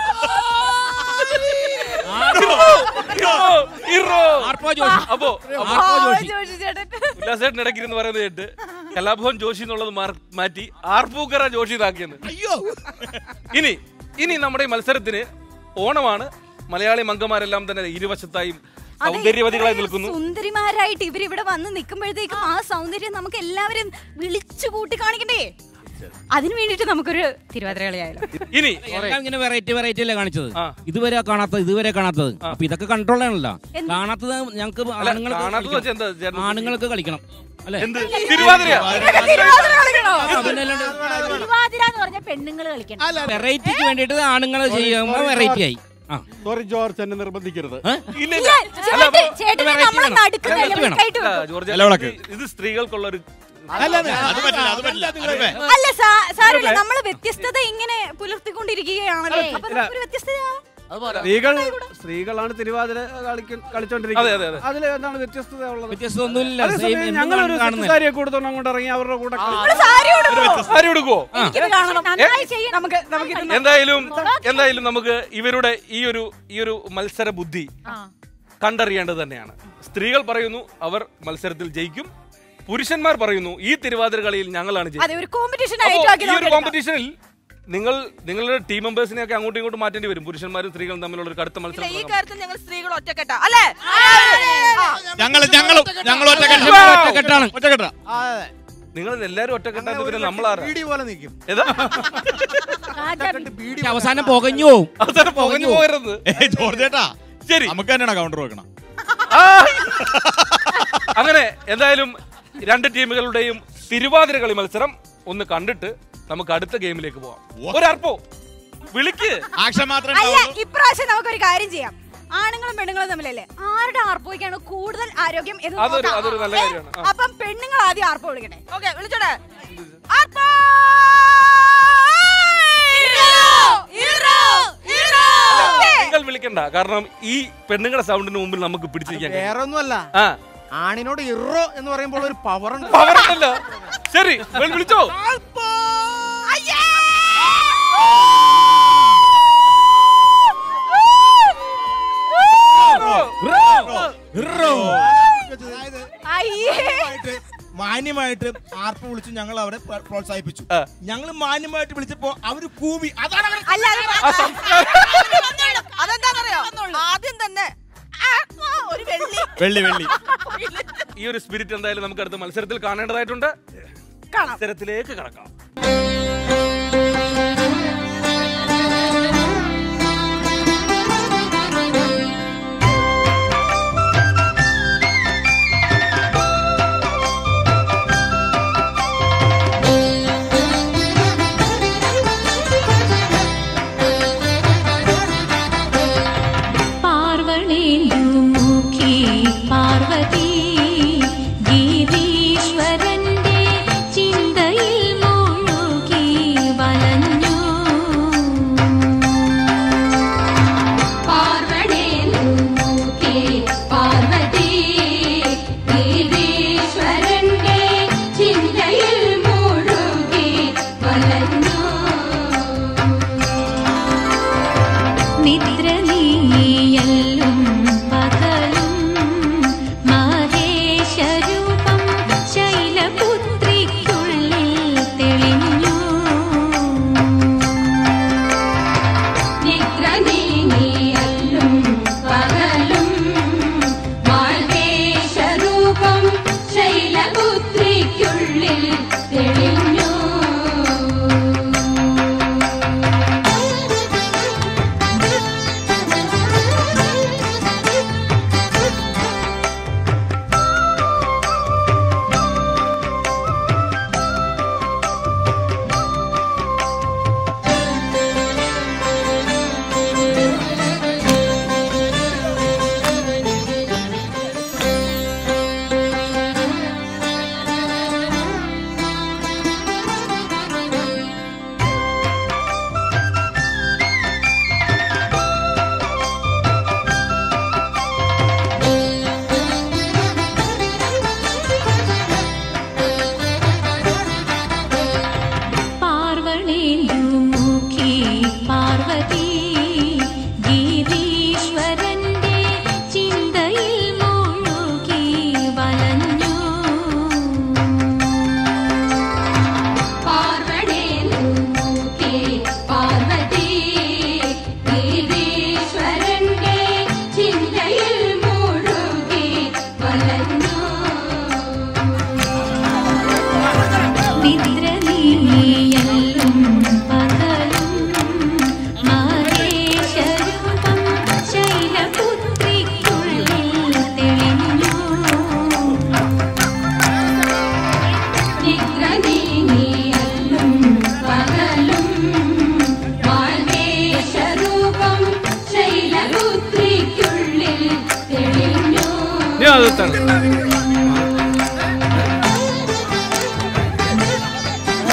ഇറോ, ഇറോ. ആർപ്പോ ജോഷി അപ്പോ ആർപ്പോ ജോഷി ജോഷി ചേട്ടൻ ഉല്ലാസേട്ടൻ ഇടയ്ക്കിരുന്ന് പറയുന്നത് കേട്ട് കലാഭവൻ ജോഷി എന്നുള്ളത് മാർ- മാറ്റി ആർപ്പൂക്കറ ജോഷി ഇതാക്കിയെന്ന് ഇനി ഇനി നമ്മുടെ ഈ മത്സരത്തിന് ഓണമാണ് മലയാളി മംഗമാരെല്ലാം തന്നെ ഇരുവശത്തായും അതെ, സൗന്ദര്യവതികളായി ഇത്രയും നിൽക്കുന്നു സുന്ദരിമാരായിട്ട് ഇവർ ഇവിടെ വന്ന് നിൽക്കുമ്പോഴത്തേക്കും ആ സൗന്ദര്യം നമുക്ക് എല്ലാവരും വിളിച്ചു കൂട്ടി കാണിക്കണ്ടേ അതിനു വേണ്ടിട്ട് നമുക്കൊരു തിരുവാതിര കളിയായാലോ ഇനി എല്ലാം ഇങ്ങനെ വെറൈറ്റി വെറൈറ്റി അല്ലേ കാണിച്ചത് ആ. ഇതുവരെ കാണാത്തത് ഇതുവരെ കാണാത്തത് അപ്പൊ ഇതൊക്കെ കൺട്രോൾ ആണല്ലോ എന്ത്? കാണാത്തത് ഞങ്ങൾക്ക് അല്ല, കാണാത്തത് ആണുങ്ങൾക്ക് വെച്ചാ എന്താ ചേട്ടൻ? ആണുങ്ങൾക്ക് കളിക്കണം അല്ലേ എന്ത് തിരുവാതിര തിരുവാതിര കളിക്കണോ തിരുവാതിര എന്ന് പറഞ്ഞ പെണ്ണുങ്ങൾ കളിക്കണം വെറൈറ്റിക്ക് വേണ്ടിയിട്ട് ആണുങ്ങൾ ചെയ്യുമ്പോൾ വെറൈറ്റി ആയി ആ സോറി ജോർജ് എന്നെ നിർബന്ധിക്കരുത് ഇല്ല ഇല്ല, ചേട്ടൻ- ചേട്ടനെ variety നമ്മളെ വേണം. നടുക്കുന്നതല്ലേ variety വേണം. വിളിക്കായിട്ട് ഇല്ല, വെക്കും. ജോർജ് നിലവിളക്ക്. ഇത് സ്ത്രീകൾക്കുള്ള ഒരു അല്ല അത് അത് പറ്റില്ല അത് പറ്റില്ല അനുപേ. അല്ല സാ- സാരമില്ല നമ്മള് വ്യത്യസ്തത ഇങ്ങനെ പുലർത്തിക്കൊണ്ടിരിക്കുകയാണല്ലോ അപ്പൊ നമുക്കൊരു വ്യത്യസ്തത സ്ത്രീകൾ സ്ത്രീകളാണ് തിരുവാതിര കളിക്ക- അതെ, അതെ, കളിച്ചോണ്ടിരിക്കുന്നത് അതെ. അതിൽ എന്താണ് വ്യത്യസ്തത ഉള്ളത് വ്യത്യസ്തത ഒന്നുമില്ല. അതേസമയം Same ഞങ്ങളൊരു എന്നും കാണുന്നില്ല. സാരിയെ കൊടുത്തോണ്ട് അങ്ങോട്ട് ഇറങ്ങി അവരുടെ കൂടെ സാരി ഉടുക്കുവോ? സാരി ഉടുക്കുവോ എനിക്കിത് കാണണം നന്നായി ചെയ്യണം നമുക്ക് നമുക്ക് എന്തായാലും എന്തായാലും നമുക്ക് ഇവരുടെ ഈ ഒരു ഈ ഒരു മത്സര ബുദ്ധി കണ്ടറിയേണ്ടത് തന്നെയാണ് സ്ത്രീകൾ പറയുന്നു അവർ മത്സരത്തിൽ ജയിക്കും പുരുഷന്മാർ പറയുന്നു ഈ തിരുവാതിര കളിയിൽ ഞങ്ങളാണ് അതെ ജയിക്കുന്നത് ഒരു കോമ്പറ്റീഷൻ അപ്പോ ആയിട്ട് ഈ ഒരു കോമ്പറ്റീഷനിൽ നിങ്ങൾ നിങ്ങളുടെ ടീം മെമ്പേഴ്സിനെ ഒക്കെ അങ്ങോട്ടും ഇങ്ങോട്ടും മാറ്റേണ്ടി വരും പുരുഷന്മാരും സ്ത്രീകളും തമ്മിലുള്ള ഒരു കടുത്ത മത്സരം ഈ തുടങ്ങാം. കാര്യത്തിൽ ഞങ്ങൾ സ്ത്രീകൾ ഒറ്റക്കെട്ടാ അല്ലേ ഞങ്ങൾ ഞങ്ങളും ഞങ്ങൾ ഒറ്റക്കെട്ട് ഒറ്റക്കെട്ടാണ് ഒറ്റക്കെട്ടാ നിങ്ങൾ എല്ലാരും ഒറ്റക്കെട്ടാന്ന് പിന്നെ നമ്മളാരാ ബീഡി പോലെ നിൽക്കും ഏതാ ബീഡി പക്ഷെ അവസാനം പുകഞ്ഞു പോവും അവസാനം പുകഞ്ഞു പോകരുത് ജോർജേട്ടാ ശരി നമുക്ക് തന്നെയാണ് കൗണ്ടർ വെക്കണം അങ്ങനെ എന്തായാലും രണ്ട് ടീമുകളുടെയും തിരുവാതിര കളി മത്സരം ഒന്ന് കണ്ടിട്ട് നമുക്ക് അടുത്ത ഗെയിമിലേക്ക് പോവാം ഒരർപ്പോ വിളിക്ക് ആക്ഷൻ മാത്രമേ അല്ല ഉണ്ടാവുള്ളൂ. ഇപ്രാവശ്യം നമുക്കൊരു കാര്യം ചെയ്യാം ആണുങ്ങളും പെണ്ണുങ്ങളും തമ്മിലല്ലേ ആരുടെ ആർപ്പോയ്ക്കാണ് കൂടുതൽ ആരോഗ്യം എന്ന് അതൊരു നോക്കാം. അതൊരു നല്ല ഏ, കാര്യമാണ് ആ. അപ്പം പെണ്ണുങ്ങൾ ആദ്യം ആർപ്പോ വിളിക്കട്ടെ ഓക്കെ വിളിച്ചോടെ നിങ്ങൾ വിളിക്കണ്ട കാരണം ഈ പെണ്ണുങ്ങളുടെ സൗണ്ടിന് മുമ്പിൽ നമുക്ക് പിടിച്ചിരിക്കാൻ കഴിയും. വേറെ ഒന്നുമല്ല ആ ആണിനോട് ഇറോ എന്ന് പറയുമ്പോൾ ഒരു പവർ ഉണ്ട് പവർ ഉണ്ടല്ലോ ശരി വെൽ വിളിച്ചോ അതായത് അയ്യേ. മാന്യമായിട്ട് മാന്യമായിട്ട് ആർപ്പ് വിളിച്ചു ഞങ്ങൾ അവരെ പ്ര- പ്രോത്സാഹിപ്പിച്ചു ഞങ്ങൾ മാന്യമായിട്ട് വിളിച്ചപ്പോ അവര് കൂവി അതാണ് അവര് അല്ല അതെന്താണെന്നറിയോ ആദ്യം തന്നെ ആ, ആ, ഒരു വെള്ളി വെള്ളി വെള്ളി ഈ ഒരു സ്പിരിറ്റ് എന്തായാലും നമുക്ക് അടുത്ത മത്സരത്തിൽ കാണേണ്ടതായിട്ടുണ്ട് കാണാം മത്സരത്തിലേക്ക് കടക്കാം പാർവണേന്ദുമുഖി പാർവതി ഗീതീശ്വരന്റെ ചിന്തയിൽ മുഴുകി വലഞ്ഞു പാർവണേന്ദുമുഖി പാർവതി ഗീതീശ്വരന്റെ ചിന്തയിൽ മുഴുകി വലഞ്ഞു നിദ്ര നീയല്ലും പകലും മഹേശരൂപം ശൈലപുത്രിക്കുള്ളിൽ തെളിഞ്ഞു നിദ്ര നീയല്ലും പകലും മഹേശരൂപം ശൈലപുത്രിക്കുള്ളിൽ തെളിഞ്ഞു പാർവണേന്ദുമുഖി പാർവതി ഗീതീശ്വരന്റെ ചിന്തയിൽ മുഴുകി വലഞ്ഞു പാർവണേന്ദുമുഖി പാർവതി ഗീതീശ്വരന്റെ ചിന്തയിൽ മുഴുകി വലഞ്ഞു നിദ്ര നീയല്ലും പകലും മഹേശരൂപം ശൈലപുത്രിക്കുള്ളിൽ തെളിഞ്ഞു നിദ്ര നീയല്ലും പകലും മഹേശരൂപം ശൈലപുത്രിക്കുള്ളിൽ തെളിഞ്ഞു ഞാൻ അകത്താണ്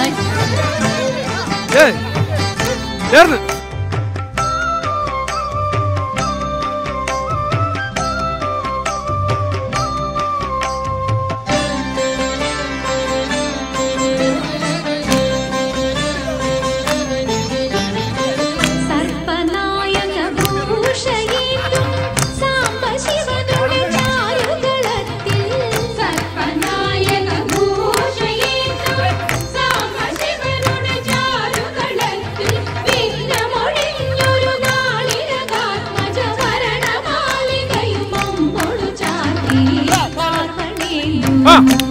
ഏയ് ചേർന്ന് ആ